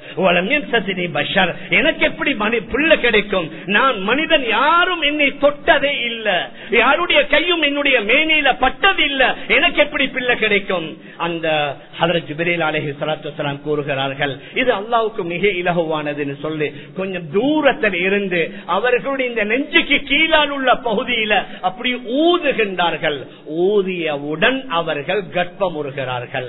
பஷர் எனக்கு எப்படி மனி புள்ள கிடைக்கும் நான் மனிதன் யாரும் என்னை தொட்டதே இல்ல யாருடைய கையும் என்னுடைய மேனியில பட்டது இல்ல எனக்கு எப்படி பிள்ளை கிடைக்கும் அந்த ஹதரத் ஜிபிரேல் அலேஹி சலாத்து வலாம் கூறுகிறார்கள் இது அல்லாவுக்கு மிக இலகுவானதுன்னு சொல்லி கொஞ்சம் தூரத்தில் இருந்து அவர்களுடைய இந்த நெஞ்சுக்கு கீழால் உள்ள பகுதியில அப்படி ஊதுகின்றார்கள் ஊதியவுடன் அவர்கள் கர்ப்பமுறுகிறார்கள்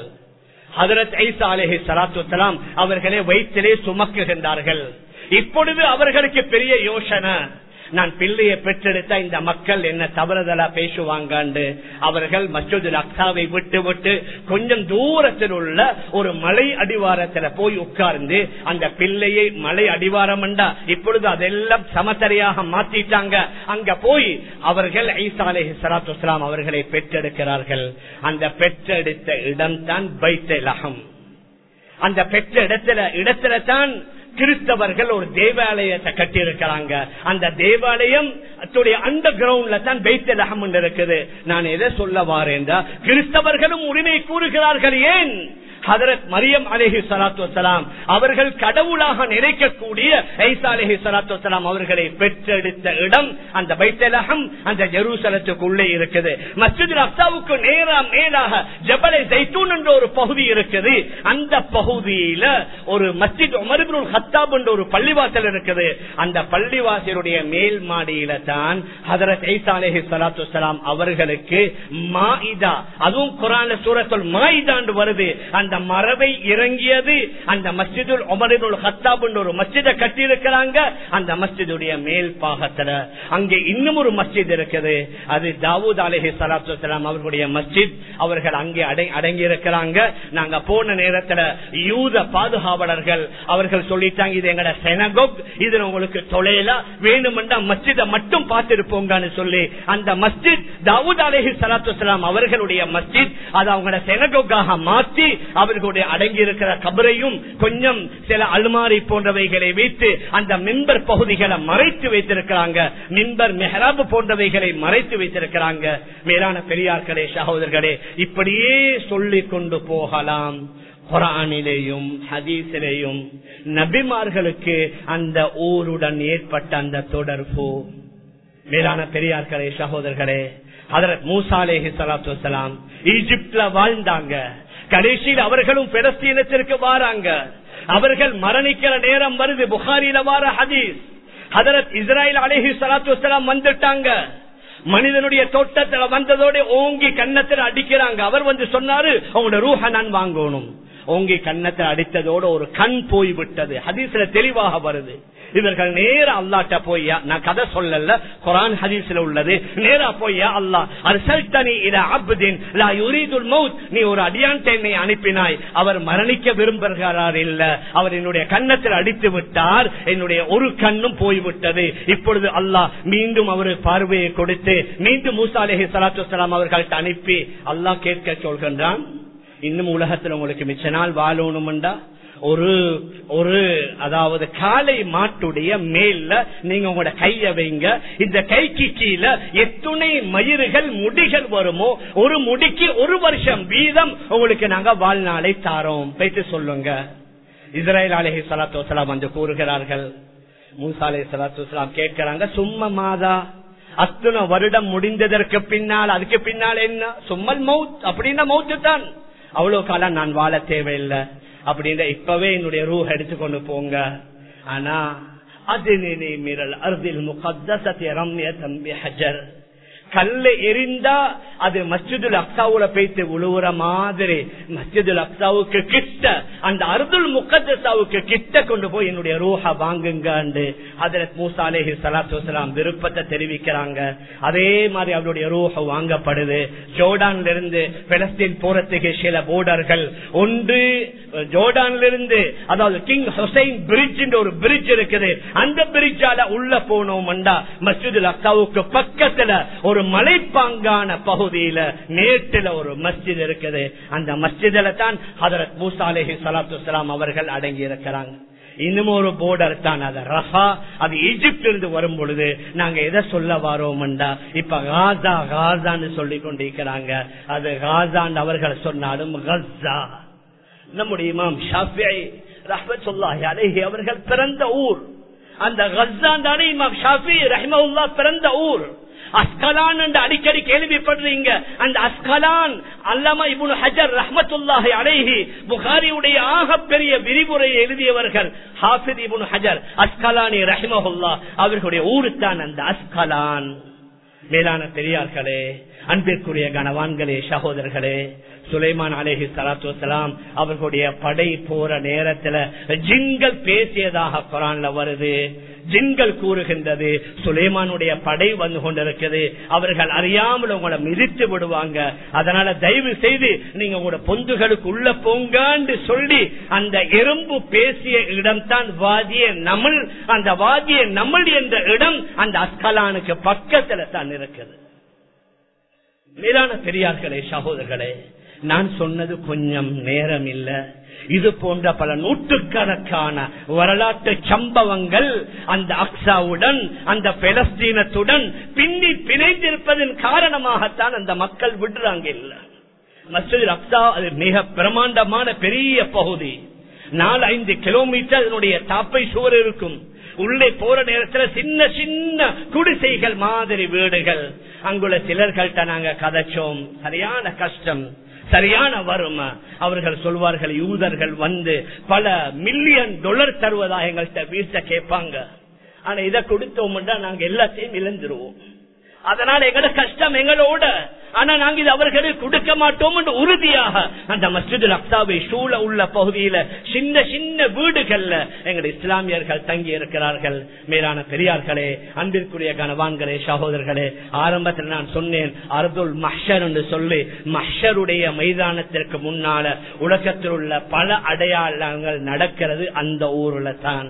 ஹதரத் ஐசா அலேஹி சலாத்து வலாம் அவர்களை வயிற்றிலே சுமக்குகின்றார்கள் இப்பொழுது அவர்களுக்கு பெரிய யோசனை நான் பிள்ளையை பெற்றெடுத்தா இந்த மக்கள் என்ன தவறுதலா பேசுவாங்காண்டு அவர்கள் மற்றொரு அக்சாவை விட்டு விட்டு கொஞ்சம் தூரத்தில் உள்ள ஒரு மலை அடிவாரத்துல போய் உட்கார்ந்து அந்த பிள்ளையை மலை அடிவாரம் இப்பொழுது அதெல்லாம் சமத்தரையாக மாத்திட்டாங்க அங்க போய் அவர்கள் ஐசா அலேஹி சலாத்து வலாம் அவர்களை பெற்றெடுக்கிறார்கள் அந்த பெற்றெடுத்த இடம் தான் பைத்தலகம் அந்த பெற்ற இடத்துல இடத்துல தான் கிறிஸ்தவர்கள் ஒரு தேவாலயத்தை கட்டி இருக்கிறாங்க அந்த தேவாலயம் அண்டர் கிரவுண்ட்ல தான் பைத்தல் அகம் இருக்குது நான் எதை சொல்ல வாரேன் கிறிஸ்தவர்களும் உரிமை கூறுகிறார்கள் ஏன் ஹதரத் மரியம் அலேஹி சலாத்து வலாம் அவர்கள் கடவுளாக நினைக்கக்கூடிய ஐசா அலேஹி சலாத்து வலாம் அவர்களை பெற்றெடுத்த இடம் அந்த பைத்தலகம் அந்த ஜெருசலத்துக்குள்ளே இருக்குது மஸ்ஜித் அப்தாவுக்கு நேரா மேலாக ஜபலை ஜெய்தூன் என்ற ஒரு பகுதி இருக்குது அந்த பகுதியில ஒரு மஸ்ஜித் உமர்பின் ஹத்தாப் என்ற ஒரு பள்ளிவாசல் இருக்குது அந்த பள்ளிவாசலுடைய மேல் மாடியில தான் ஹதரத் ஐசா அலேஹி சலாத்து வலாம் அவர்களுக்கு மாயிதா அதுவும் குரான சூரத்துல் மாயிதாண்டு வருது அந்த அந்த மரபை இறங்கியது அந்த மஸ்ஜிதுல் உமரினுல் ஹத்தாப் ஒரு மஸ்ஜிதை கட்டி இருக்கிறாங்க அந்த மஸ்ஜிதுடைய மேல் பாகத்துல அங்கே இன்னும் ஒரு மஸ்ஜித் இருக்குது அது தாவூத் அலஹி சலாத்துலாம் அவர்களுடைய மஸ்ஜித் அவர்கள் அங்கே அடங்கி இருக்கிறாங்க நாங்க போன நேரத்துல யூத பாதுகாவலர்கள் அவர்கள் சொல்லிட்டாங்க இது எங்கட செனகோக் இதுல உங்களுக்கு தொலைல வேணுமென்றா மஸ்ஜிதை மட்டும் பார்த்திருப்போங்கன்னு சொல்லி அந்த மஸ்ஜித் தாவூத் அலஹி சலாத்துலாம் அவர்களுடைய மஸ்ஜித் அதை அவங்களோட செனகோக்காக மாற்றி அவர்களுடைய அடங்கி இருக்கிற கபரையும் கொஞ்சம் சில அலுமாரி போன்றவைகளை வைத்து அந்த மின்பர் பகுதிகளை மறைத்து வைத்திருக்கிறாங்க மின்பர் மெஹராபு போன்றவைகளை மறைத்து வைத்திருக்கிறாங்க மேலான பெரியார்களே சகோதரர்களே இப்படியே சொல்லிக் கொண்டு போகலாம் குரானிலேயும் ஹதீஸிலேயும் நபிமார்களுக்கு அந்த ஊருடன் ஏற்பட்ட அந்த தொடர்பு மேலான பெரியார்களே சகோதரர்களே அதற்கு மூசாலேஹி சலாத்து வலாம் ஈஜிப்ட்ல வாழ்ந்தாங்க கடைசியில் அவர்களும் பெலஸ்தீனத்திற்கு வாராங்க அவர்கள் மரணிக்கிற நேரம் வருது புகாரில வார ஹதீஸ் ஹதரத் இஸ்ராயல் அலேஹி சலாத்து வலாம் வந்துட்டாங்க மனிதனுடைய தோட்டத்துல வந்ததோட ஓங்கி கன்னத்துல அடிக்கிறாங்க அவர் வந்து சொன்னாரு அவங்களோட ரூஹ நான் வாங்கணும் ஓங்கி கன்னத்தை அடித்ததோட ஒரு கண் போய் விட்டது ஹதீஸ்ல தெளிவாக வருது இவர்கள் நேரா அல்லாட்ட போய்யா நான் கதை சொல்லல குரான் ஹதீஸ்ல உள்ளது நேரா போய்யா அல்லா அர்சல்தனி இல அப்தின் லா யுரீதுல் மௌத் நீ ஒரு அடியான் என்னை அனுப்பினாய் அவர் மரணிக்க விரும்புகிறார் இல்ல அவர் என்னுடைய கன்னத்தில் அடித்து விட்டார் என்னுடைய ஒரு கண்ணும் போய்விட்டது இப்பொழுது அல்லாஹ் மீண்டும் அவர் பார்வையை கொடுத்து மீண்டும் மூசா அலேஹி சலாத்து வலாம் அவர்கள்ட்ட அனுப்பி அல்லாஹ் கேட்க சொல்கின்றான் இன்னும் உலகத்தில் உங்களுக்கு மிச்ச நாள் வாழணும்டா ஒரு ஒரு அதாவது காலை மாட்டுடைய மேல நீங்க உங்களோட கைய வைங்க இந்த கைக்கு கீழே எத்துணை மயிர்கள் முடிகள் வருமோ ஒரு முடிக்கு ஒரு வருஷம் வீதம் உங்களுக்கு நாங்க வாழ்நாளை தாரோம் போயிட்டு சொல்லுங்க இஸ்ரேல் அலஹி சலாத்து வலாம் வந்து கூறுகிறார்கள் மூசா அலி சலாத்து வலாம் கேட்கிறாங்க சும்மா மாதா அத்தனை வருடம் முடிந்ததற்கு பின்னால் அதுக்கு பின்னால் என்ன சும்மல் மவுத் அப்படின்னா மவுத்து தான் அவ்வளவு காலம் நான் வாழ தேவையில்லை அப்படின்ற இப்பவே என்னுடைய ரூஹ் எடுத்துக்கொண்டு போங்க ஆனா அது மீறல் அருதில் முகத்தசத்தை ரம்ய தம்பி ஹஜர் கல்ல எரிந்தா அது மஸ்ஜிதுல் அப்சாவுல போய்த்து உழுவுற மாதிரி மஸ்ஜிதுல் அப்சாவுக்கு கிட்ட அந்த அர்துல் முகத்தாவுக்கு கிட்ட கொண்டு போய் என்னுடைய ரூஹா வாங்குங்க அதுல மூசா அலேஹி சலாத்து வலாம் விருப்பத்தை தெரிவிக்கிறாங்க அதே மாதிரி அவருடைய ரூஹ வாங்கப்படுது ஜோர்டான்ல இருந்து பெலஸ்தீன் போறதுக்கு சில போர்டர்கள் ஒன்று ஜோர்டான்ல இருந்து அதாவது கிங் ஹுசைன் பிரிட்ஜ் ஒரு பிரிட்ஜ் இருக்குது அந்த பிரிட்ஜால உள்ள போனோம்டா மஸ்ஜிதுல் அப்சாவுக்கு பக்கத்துல ஒரு மலைப்பாங்கான பகுதியில நேற்றுல ஒரு மஸ்ஜித் இருக்குது அந்த மஸ்ஜிதில தான் ஹதரத் மூசா அலேஹி சலாத்து வலாம் அவர்கள் அடங்கி இருக்கிறாங்க இன்னும் ஒரு போர்டர் தான் அது ரஃபா அது ஈஜிப்ட் இருந்து வரும் பொழுது நாங்க எதை சொல்ல வரோம்டா இப்ப காசா காசான்னு சொல்லி கொண்டிருக்கிறாங்க அது காசான் அவர்கள் சொன்னாலும் கஸ்ஸா நம்முடைய இமாம் ஷாஃபி ரஹ்மத் சொல்லாஹி அலேஹி அவர்கள் பிறந்த ஊர் அந்த கஸ்ஸான் தானே இமாம் ஷாஃபி ரஹ்மவுல்லா பிறந்த ஊர் அஸ்கலான் என்று அடிக்கடி கேள்விப்படுறீங்க அந்த அஸ்கலான் அல்லமா இபுன் ஹஜர் ரஹமத்துல்லாஹி அலைஹி புகாரியுடைய ஆக பெரிய விரிவுரையை எழுதியவர்கள் ஹாஃபித் இபுன் ஹஜர் அஸ்கலானி ரஹிமஹுல்லா அவர்களுடைய ஊருத்தான் அந்த அஸ்கலான் மேலான பெரியார்களே அன்பிற்குரிய கனவான்களே சகோதரர்களே சுலைமான் அலேஹி சலாத்து வலாம் அவர்களுடைய படை போற நேரத்துல ஜின்கள் பேசியதாக குரான்ல வருது ஜின்கள் கூறுகின்றது சுலைமானுடைய படை வந்து கொண்டிருக்கிறது அவர்கள் அறியாமல் உங்களை மிதித்து விடுவாங்க அதனால தயவு செய்து நீங்க உங்களோட பொந்துகளுக்கு உள்ள போங்கான்னு சொல்லி அந்த எறும்பு பேசிய இடம் தான் வாதிய நமல் அந்த வாதிய நமல் என்ற இடம் அந்த அஸ்கலானுக்கு பக்கத்துல தான் இருக்குது மேலான பெரியார்களே சகோதரர்களே நான் சொன்னது கொஞ்சம் நேரம் இல்ல இது போன்ற பல நூற்றுக்கணக்கான வரலாற்று சம்பவங்கள் அந்த அக்ஸாவுடன் அந்த பெலஸ்தீனத்துடன் பின்னி பிணைந்திருப்பதன் காரணமாகத்தான் அந்த மக்கள் விடுறாங்க இல்ல மஸ்ஜித் அக்ஸா அது மிக பிரமாண்டமான பெரிய பகுதி நாலு ஐந்து கிலோமீட்டர் அதனுடைய தாப்பை சுவர் இருக்கும் உள்ளே போற நேரத்துல சின்ன சின்ன குடிசைகள் மாதிரி வீடுகள் அங்குள்ள சிலர்கள்ட்ட நாங்க கதைச்சோம் சரியான கஷ்டம் சரியான வறுமை அவர்கள் சொல்வார்கள் யூதர்கள் வந்து பல மில்லியன் டாலர் தருவதா எங்கள்கிட்ட வீட்டை கேட்பாங்க ஆனா இதை கொடுத்தோம்னா நாங்க எல்லாத்தையும் இழந்துருவோம் அதனால எங்களோட கஷ்டம் எங்களோட ஆனா நாங்க இது அவர்களுக்கு கொடுக்க மாட்டோம் என்று உறுதியாக அந்த மஸ்ஜிதுல் அக்சாவை சூழ உள்ள பகுதியில சின்ன சின்ன வீடுகள்ல எங்கள் இஸ்லாமியர்கள் தங்கி இருக்கிறார்கள் மேலான பெரியார்களே அன்பிற்குரிய கனவான்களே சகோதரர்களே ஆரம்பத்தில் நான் சொன்னேன் அர்துல் மஹர் என்று சொல்லி மஹருடைய மைதானத்திற்கு முன்னால உலகத்தில் உள்ள பல அடையாளங்கள் நடக்கிறது அந்த ஊர்ல தான்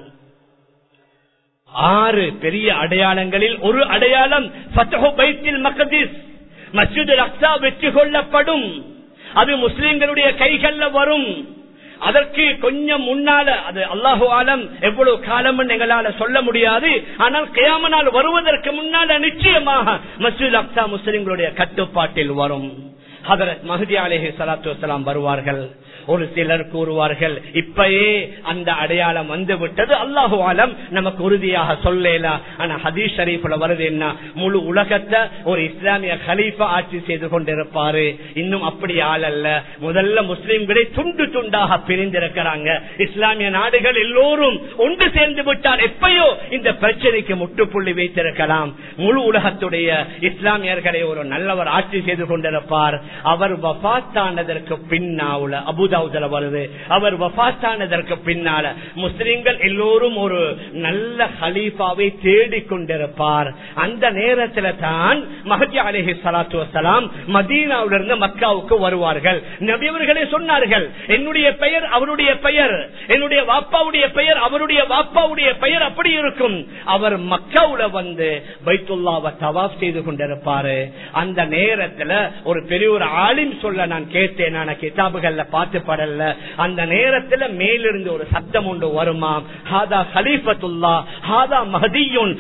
ஆறு பெரிய அடையாளங்களில் ஒரு அடையாளம் மக்கதீஸ் மஸ்ஜிது அக்சா வெற்றி கொள்ளப்படும் அது முஸ்லிம்களுடைய கைகள்ல வரும் அதற்கு கொஞ்சம் முன்னால அது அல்லாஹு ஆலம் எவ்வளவு காலம் எங்களால சொல்ல முடியாது ஆனால் கியாமனால் வருவதற்கு முன்னால நிச்சயமாக மஸ்ஜித் அக்சா முஸ்லிம்களுடைய கட்டுப்பாட்டில் வரும் ஹதரத் மஹதி அலேஹி சலாத்து வலாம் வருவார்கள் ஒரு சிலர் கூறுவார்கள் இப்பயே அந்த அடையாளம் வந்து விட்டது அல்லாஹு ஆலம் நமக்கு உறுதியாக சொல்லலாம் ஆனா ஹதீஸ் ஷரீஃப்ல வருது என்ன முழு உலகத்தை ஒரு இஸ்லாமிய கலீஃபா ஆட்சி செய்து கொண்டிருப்பாரு இன்னும் அப்படி ஆள் அல்ல முதல்ல முஸ்லிம்களை துண்டு துண்டாக பிரிந்திருக்கிறாங்க இஸ்லாமிய நாடுகள் எல்லோரும் ஒன்று சேர்ந்து விட்டால் எப்பயோ இந்த பிரச்சனைக்கு முட்டுப்புள்ளி வைத்திருக்கலாம் முழு உலகத்துடைய இஸ்லாமியர்களை ஒரு நல்லவர் ஆட்சி செய்து கொண்டிருப்பார் அவர் வபாத்தானதற்கு பின்னாவுல அபுதாவுதல வருது அவர் வபாத்தானதற்கு பின்னால முஸ்லிம்கள் எல்லோரும் ஒரு நல்ல ஹலீஃபாவை தேடிக் கொண்டிருப்பார் அந்த நேரத்தில் தான் மஹதி அலேஹி சலாத்து வசலாம் மதீனாவிலிருந்து மக்காவுக்கு வருவார்கள் நபியவர்களே சொன்னார்கள் என்னுடைய பெயர் அவருடைய பெயர் என்னுடைய வாப்பாவுடைய பெயர் அவருடைய வாப்பாவுடைய பெயர் அப்படி இருக்கும் அவர் மக்காவுல வந்து பைத்துல்லாவை தவாப் செய்து கொண்டிருப்பாரு அந்த நேரத்துல ஒரு பெரிய ஒரு ஆலிம் சொல்ல நான் கேட்டேன் நான் கிதாபுகள்ல பார்த்து படல அந்த நேரத்துல மேலிருந்து ஒரு சத்தம் உண்டு வருமாம் ஹாதா ஹலீஃபத்துல்லா ஹாதா மஹதியுன்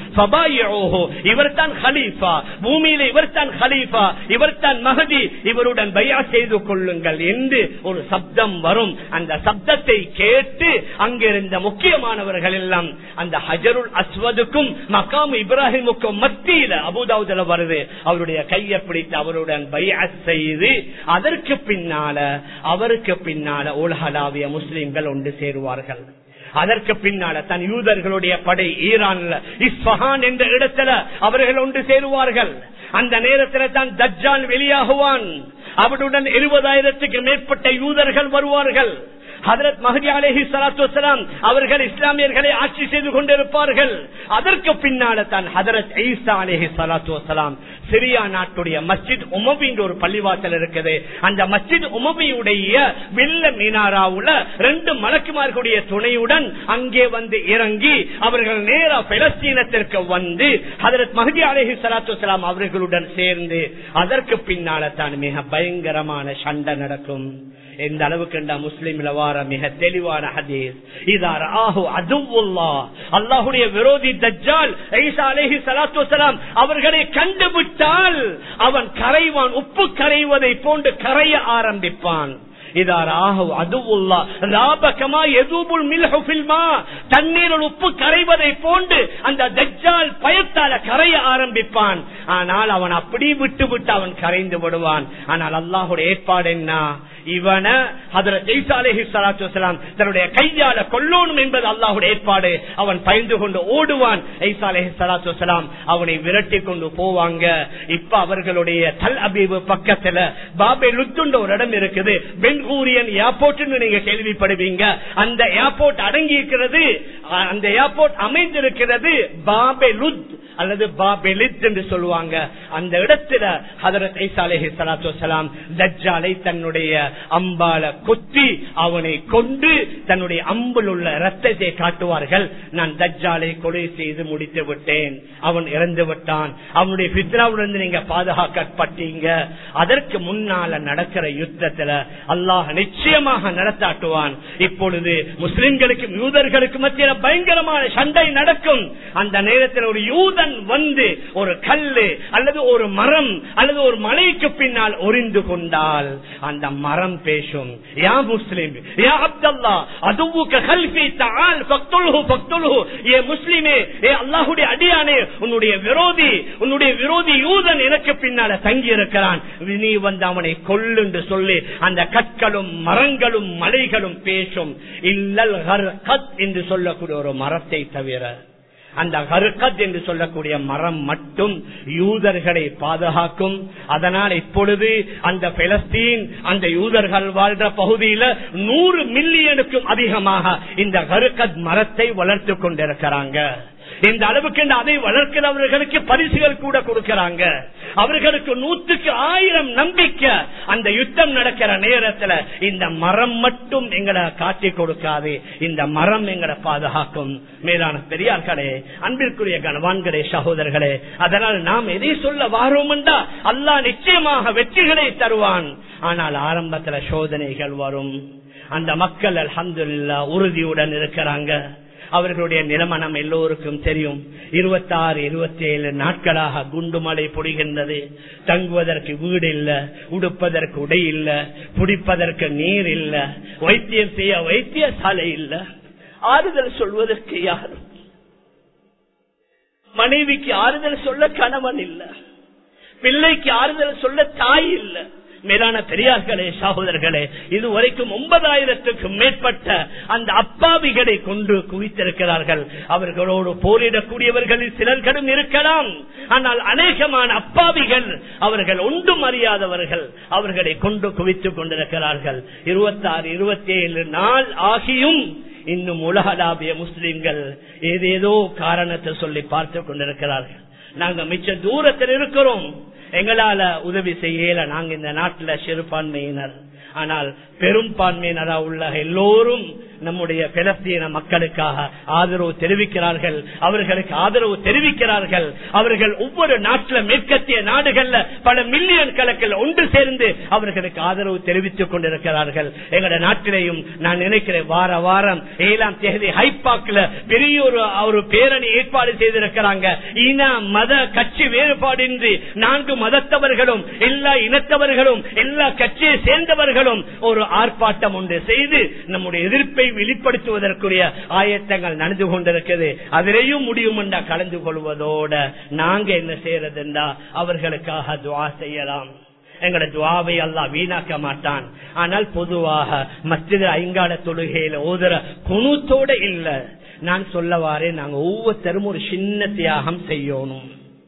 இவர் தான் ஹலீஃபா பூமியில இவர் தான் ஹலீஃபா இவர் தான் மஹதி இவருடன் பயா செய்து கொள்ளுங்கள் என்று ஒரு சப்தம் வரும் அந்த சப்தத்தை கேட்டு அங்கிருந்த முக்கியமானவர்கள் எல்லாம் அந்த ஹஜருல் அஸ்வதுக்கும் மக்காம் இப்ராஹிமுக்கும் மத்தியில அபுதாவுதல வருது அவருடைய கையை பிடித்து அவருடன் பையா செய்து அதற்கு பின்னால அவருக்கு பின்னால உலகளாவிய முஸ்லிம்கள் ஒன்று சேருவார்கள் அதற்கு பின்னால தன் யூதர்களுடைய படை ஈரான்ல இஸ்பஹான் என்ற இடத்துல அவர்கள் ஒன்று சேருவார்கள் அந்த நேரத்தில் தான் தஜ்ஜால் வெளியாகுவான் அவருடன் இருபதாயிரத்துக்கு மேற்பட்ட யூதர்கள் வருவார்கள் ஹதரத் மஹதி அலேஹி சலாத்து வலாம் அவர்கள் இஸ்லாமியர்களை ஆட்சி செய்து கொண்டிருப்பார்கள் அதற்கு பின்னால தான் ஹதரத் ஈசா அலேஹி சலாத்து வலாம் சிரியா நாட்டுடைய மஸ்ஜித் உமபின்ற ஒரு பள்ளிவாசல் இருக்குது அந்த மஸ்ஜித் உமபியுடைய வெள்ள மீனாராவுல ரெண்டு மலக்குமார்களுடைய துணையுடன் அங்கே வந்து இறங்கி அவர்கள் நேரா பெலஸ்தீனத்திற்கு வந்து ஹதரத் மஹதி அலேஹி சலாத்து வலாம் அவர்களுடன் சேர்ந்து அதற்கு பின்னால தான் மிக பயங்கரமான சண்டை நடக்கும் எந்த அளவுக்கு முஸ்லிம்ல வார மிக தெளிவான ஹதீஸ் இதார் ஆஹு அதுவுல்லா அல்லாஹுடைய விரோதி தஜ்ஜால் ஐசா அலேஹி சலாத்து வலாம் அவர்களை கண்டுவிட்டால் அவன் கரைவான் உப்பு கரைவதை போன்று கரைய ஆரம்பிப்பான் தண்ணீரில் உப்பு கரைவதை போன்று அந்த தஜ்ஜால் பயத்தால கரைய ஆரம்பிப்பான் ஆனால் அவன் அப்படி விட்டு விட்டு அவன் கரைந்து விடுவான் ஆனால் அல்லாஹுடைய ஏற்பாடு என்ன இவன தன்னுடைய கையால கொல்லணும் என்பது அல்லாஹுடைய ஏற்பாடு அவன் பயந்து கொண்டு ஓடுவான் ஐசா அலஹி சலாத்து வலாம் அவனை விரட்டி கொண்டு போவாங்க இப்ப அவர்களுடைய தல் அபீபு பக்கத்துல பாபே லுத்துண்ட ஒரு இடம் இருக்குது பென்கூரியன் ஏர்போர்ட் நீங்க கேள்விப்படுவீங்க அந்த ஏர்போர்ட் அடங்கி இருக்கிறது அந்த ஏர்போர்ட் அமைந்திருக்கிறது பாபே லுத் அல்லது பாபெலித் என்று சொல்லுவாங்க அந்த இடத்துல ஹதரத் ஐசாலேஹி சலாத்து வலாம் தஜ்ஜாலை தன்னுடைய அம்பால கொத்தி அவனை கொண்டு தன்னுடைய அம்பில் உள்ள ரத்தத்தை காட்டுவார்கள் நான் தஜ்ஜாலை கொலை செய்து முடித்து விட்டேன் அவன் இறந்து விட்டான் அவனுடைய பித்ராவிலிருந்து நீங்க பாதுகாக்கப்பட்டீங்க அதற்கு முன்னால நடக்கிற யுத்தத்துல அல்லாஹ் நிச்சயமாக நடத்தாட்டுவான் இப்பொழுது முஸ்லிம்களுக்கும் யூதர்களுக்கு மத்தியில் பயங்கரமான சண்டை நடக்கும் அந்த நேரத்தில் ஒரு யூதன் வந்து ஒரு கல்லு அல்லது ஒரு மரம் அல்லது ஒரு மலைக்கு பின்னால் ஒரிந்து கொண்டால் அந்த மரம் பேசும் யா முஸ்லிம் யா அப்தல்லா அதுவுக்கு கல்வி தால் பக்துல்ஹு பக்துல்ஹு ஏ முஸ்லிமே ஏ அல்லாஹுடைய அடியானே உன்னுடைய விரோதி உன்னுடைய விரோதி யூதன் எனக்கு பின்னால தங்கி இருக்கிறான் நீ வந்து அவனை கொல்லுண்டு சொல்லி அந்த கற்களும் மரங்களும் மலைகளும் பேசும் இல்லல் என்று சொல்லக்கூடிய ஒரு மரத்தை தவிர அந்த ஹருக்கத் என்று சொல்லக்கூடிய மரம் மட்டும் யூதர்களை பாதுகாக்கும் அதனால் இப்பொழுது அந்த பெலஸ்தீன் அந்த யூதர்கள் வாழ்ற பகுதியில நூறு மில்லியனுக்கும் அதிகமாக இந்த ஹருக்கத் மரத்தை வளர்த்து கொண்டிருக்கிறாங்க இந்த அளவுக்கு அதை வளர்க்கிறவர்களுக்கு பரிசுகள் கூட கொடுக்கிறாங்க அவர்களுக்கு நூற்றுக்கு ஆயிரம் நம்பிக்கை அந்த யுத்தம் நடக்கிற நேரத்துல இந்த மரம் மட்டும் எங்களை காட்டி கொடுக்காது இந்த மரம் எங்களை பாதுகாக்கும் மேலான பெரியார்களே அன்பிற்குரிய கனவான்களே சகோதரர்களே அதனால் நாம் எதை சொல்ல வாரோம்டா அல்லா நிச்சயமாக வெற்றிகளை தருவான் ஆனால் ஆரம்பத்துல சோதனைகள் வரும் அந்த மக்கள் அலமதுல்லா உறுதியுடன் இருக்கிறாங்க அவர்களுடைய நிலமனம் எல்லோருக்கும் தெரியும் இருபத்தாறு இருபத்தி ஏழு நாட்களாக குண்டுமலை பொழிகின்றது தங்குவதற்கு வீடு இல்ல உடுப்பதற்கு உடை இல்ல குடிப்பதற்கு நீர் இல்ல வைத்தியம் செய்ய வைத்தியசாலை இல்ல ஆறுதல் சொல்வதற்கு யாரும் மனைவிக்கு ஆறுதல் சொல்ல கணவன் இல்ல பிள்ளைக்கு ஆறுதல் சொல்ல தாய் இல்ல மேலான பெரியார்களே சகோதரர்களே இதுவரைக்கும் ஒன்பதாயிரத்துக்கும் மேற்பட்ட அந்த அப்பாவிகளை கொண்டு குவித்திருக்கிறார்கள் அவர்களோடு போரிடக்கூடியவர்களில் சிலர்களும் இருக்கலாம் ஆனால் அநேகமான அப்பாவிகள் அவர்கள் ஒன்றும் அறியாதவர்கள் அவர்களை கொண்டு குவித்துக் கொண்டிருக்கிறார்கள் இருபத்தாறு இருபத்தி ஏழு நாள் ஆகியும் இன்னும் உலகளாவிய முஸ்லிம்கள் ஏதேதோ காரணத்தை சொல்லி பார்த்து கொண்டிருக்கிறார்கள் நாங்க மிச்ச தூரத்தில் இருக்கிறோம் எங்களால உதவி செய்யல நாங்க இந்த நாட்டுல சிறுபான்மையினர் ஆனால் பெரும்பான்மையினரா உள்ள எல்லோரும் நம்முடைய பிலஸ்தீன மக்களுக்காக ஆதரவு தெரிவிக்கிறார்கள் அவர்களுக்கு ஆதரவு தெரிவிக்கிறார்கள் அவர்கள் ஒவ்வொரு நாட்டில மேற்கத்திய நாடுகள்ல பல மில்லியன் கணக்கில் ஒன்று சேர்ந்து அவர்களுக்கு ஆதரவு தெரிவித்துக் கொண்டிருக்கிறார்கள் எங்களோட நாட்டிலேயும் நான் நினைக்கிறேன் வார வாரம் ஏழாம் தேதி ஹைபாக்ல பெரிய ஒரு ஒரு பேரணி ஏற்பாடு செய்திருக்கிறாங்க இன மத கட்சி வேறுபாடின்றி நான்கு மதத்தவர்களும் எல்லா இனத்தவர்களும் எல்லா கட்சியை சேர்ந்தவர்களும் ஒரு ஆர்ப்பாட்டம் ஒன்று செய்து நம்முடைய எதிர்ப்பை வெளிப்படுத்துவதற்குரிய ஆயத்தங்கள் நடந்து கொண்டிருக்கிறது அதிலேயும் முடியும் என்றா கலந்து கொள்வதோட நாங்க என்ன செய்யறதுண்டா அவர்களுக்காக துவா செய்யலாம் எங்களோட துவாவை அல்லா வீணாக்க மாட்டான் ஆனால் பொதுவாக மஸ்ஜித் ஐங்கால தொழுகையில ஓதுற குணத்தோட இல்ல நான் சொல்லவாறே நாங்க ஒவ்வொருத்தரும் ஒரு சின்ன தியாகம் செய்யணும்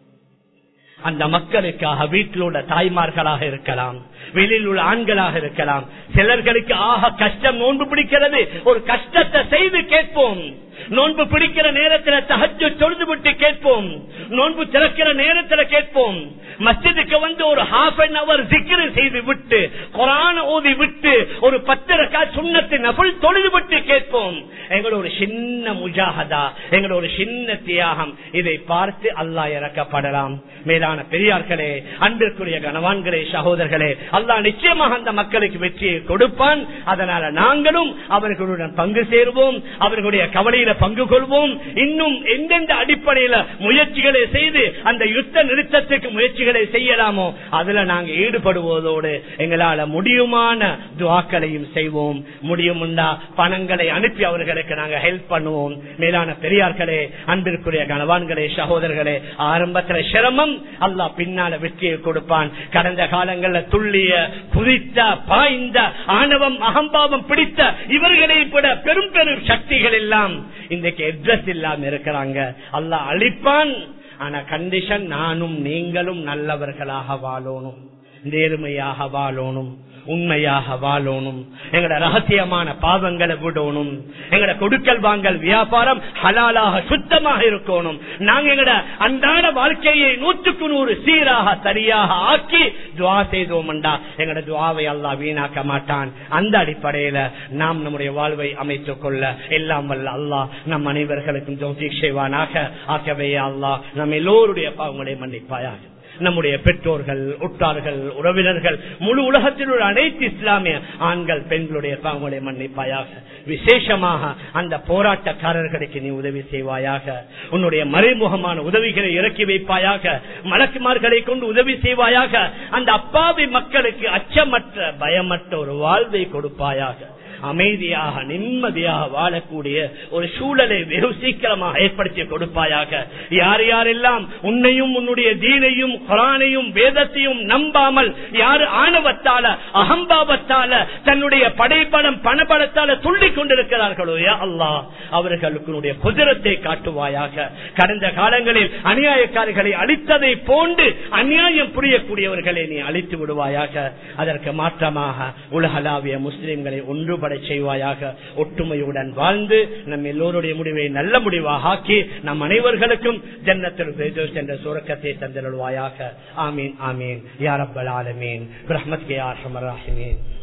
அந்த மக்களுக்காக வீட்டில் உள்ள தாய்மார்களாக இருக்கலாம் வெளியில் உள்ள ஆண்களாக இருக்கலாம் சிலர்களுக்கு ஆக கஷ்டம் நோன்பு பிடிக்கிறது ஒரு கஷ்டத்தை செய்து கேட்போம் நோன்பு பிடிக்கிற நேரத்தில் தகச்சு தொழுது விட்டு கேட்போம் நோன்பு திறக்கிற நேரத்தில் கேட்போம் மஸ்ஜிதுக்கு வந்து ஒரு ஹாஃப் அன் அவர் சிக்கிர செய்து விட்டு குரான ஓதி விட்டு ஒரு பத்து ரக்கா சுண்ணத்து நபுள் தொழுது விட்டு கேட்போம் எங்களோட ஒரு சின்ன முஜாகதா எங்களோட ஒரு சின்ன தியாகம் இதை பார்த்து அல்லாஹ் இறக்கப்படலாம் மேலான பெரியார்களே அன்பிற்குரிய கனவான்களே சகோதரர்களே அல்லாஹ் நிச்சயமாக அந்த மக்களுக்கு வெற்றியை கொடுப்பான் அதனால நாங்களும் அவர்களுடன் பங்கு சேருவோம் அவர்களுடைய கவலையில பங்கு கொள்வோம் இன்னும் எந்தெந்த அடிப்படையில முயற்சிகளை செய்து அந்த யுத்த நிறுத்தத்துக்கு முயற்சிகளை செய்யலாமோ அதுல நாங்க ஈடுபடுவதோடு எங்களால முடியுமான துவாக்களையும் செய்வோம் முடியும்டா பணங்களை அனுப்பி அவர்களுக்கு நாங்க ஹெல்ப் பண்ணுவோம் மேலான பெரியார்களே அன்பிற்குரிய கணவான்களே சகோதரர்களே ஆரம்பத்துல சிரமம் அல்லாஹ் பின்னால வெற்றியை கொடுப்பான் கடந்த காலங்கள்ல துள்ளிய குதித்த பாய்ந்த ஆணவம் அகம்பாவம் பிடித்த இவர்களை விட பெரும் பெரும் சக்திகள் எல்லாம் இன்றைக்கு அட்ரஸ் இல்லாம இருக்கிறாங்க அல்லாஹ் அழிப்பான் ஆனா கண்டிஷன் நானும் நீங்களும் நல்லவர்களாக வாழணும் நேர்மையாக வாழணும் உண்மையாக வாழணும் எங்கட ரகசியமான பாவங்களை விடணும் எங்கட கொடுக்கல் வாங்கல் வியாபாரம் ஹலாலாக சுத்தமாக இருக்கணும் நாங்க எங்கட அன்றாட வாழ்க்கையை நூற்றுக்கு நூறு சீராக சரியாக ஆக்கி துவா செய்தோம்டா எங்கட துவாவை அல்லா வீணாக்க மாட்டான் அந்த அடிப்படையில நாம் நம்முடைய வாழ்வை அமைத்துக் கொள்ள எல்லாம் வல்ல அல்லாஹ் நம் அனைவர்களுக்கும் ஜோதிக் செய்வானாக ஆக்கவே அல்லாஹ் நம் எல்லோருடைய பாவங்களை மன்னிப்பாயாக நம்முடைய பெற்றோர்கள் உற்றார்கள் உறவினர்கள் முழு உலகத்தில் உள்ள அனைத்து இஸ்லாமிய ஆண்கள் பெண்களுடைய பாவங்களை மன்னிப்பாயாக விசேஷமாக அந்த போராட்டக்காரர்களுக்கு நீ உதவி செய்வாயாக உன்னுடைய மறைமுகமான உதவிகளை இறக்கி வைப்பாயாக மலக்குமார்களை கொண்டு உதவி செய்வாயாக அந்த அப்பாவி மக்களுக்கு அச்சமற்ற பயமற்ற ஒரு வாழ்வை கொடுப்பாயாக அமைதியாக நிம்மதியாக வாழக்கூடிய ஒரு சூழலை வெகு சீக்கிரமாக ஏற்படுத்தி கொடுப்பாயாக யார் யாரெல்லாம் உன்னையும் உன்னுடைய தீனையும் குரானையும் வேதத்தையும் நம்பாமல் யார் ஆணவத்தால அகம்பாவத்தால தன்னுடைய படைப்படம் பணபலத்தால துள்ளிக் கொண்டிருக்கிறார்களோ யா அல்லாஹ் அவர்களுக்கு குதிரத்தை காட்டுவாயாக கடந்த காலங்களில் அநியாயக்காரர்களை அழித்ததை போன்று அநியாயம் புரியக்கூடியவர்களை நீ அழித்து விடுவாயாக அதற்கு மாற்றமாக உலகளாவிய முஸ்லிம்களை ஒன்றுபட செய்வாயாக ஒற்றுமையுடன் வாழ்ந்து நம் எல்லோருடைய முடிவை நல்ல முடிவாக ஆக்கி நம் அனைவர்களுக்கும் ஜன்னத்தில் என்ற சுரக்கத்தை தந்திருவாயாக ஆமீன் ஆமீன் யாரப்பல் ஆலமீன் ரஹமத் கே ஆர்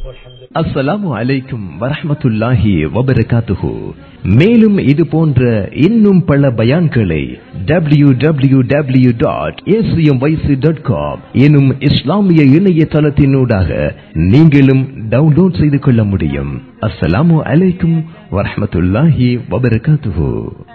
والحمد لله அஸ்ஸலாமு அலைக்கும் வரஹ்மத்துல்லாஹி வபரகாத்துஹு மேலும் இது போன்ற இன்னும் பல பயான்களை W W W dot dot com எனும் இஸ்லாமிய இணையதளத்தினூடாக நீங்களும் டவுன்லோட் செய்து கொள்ள முடியும் அஸ்ஸலாமு அலைக்கும் வரஹ்மத்துல்லாஹி வபரகாத்துஹு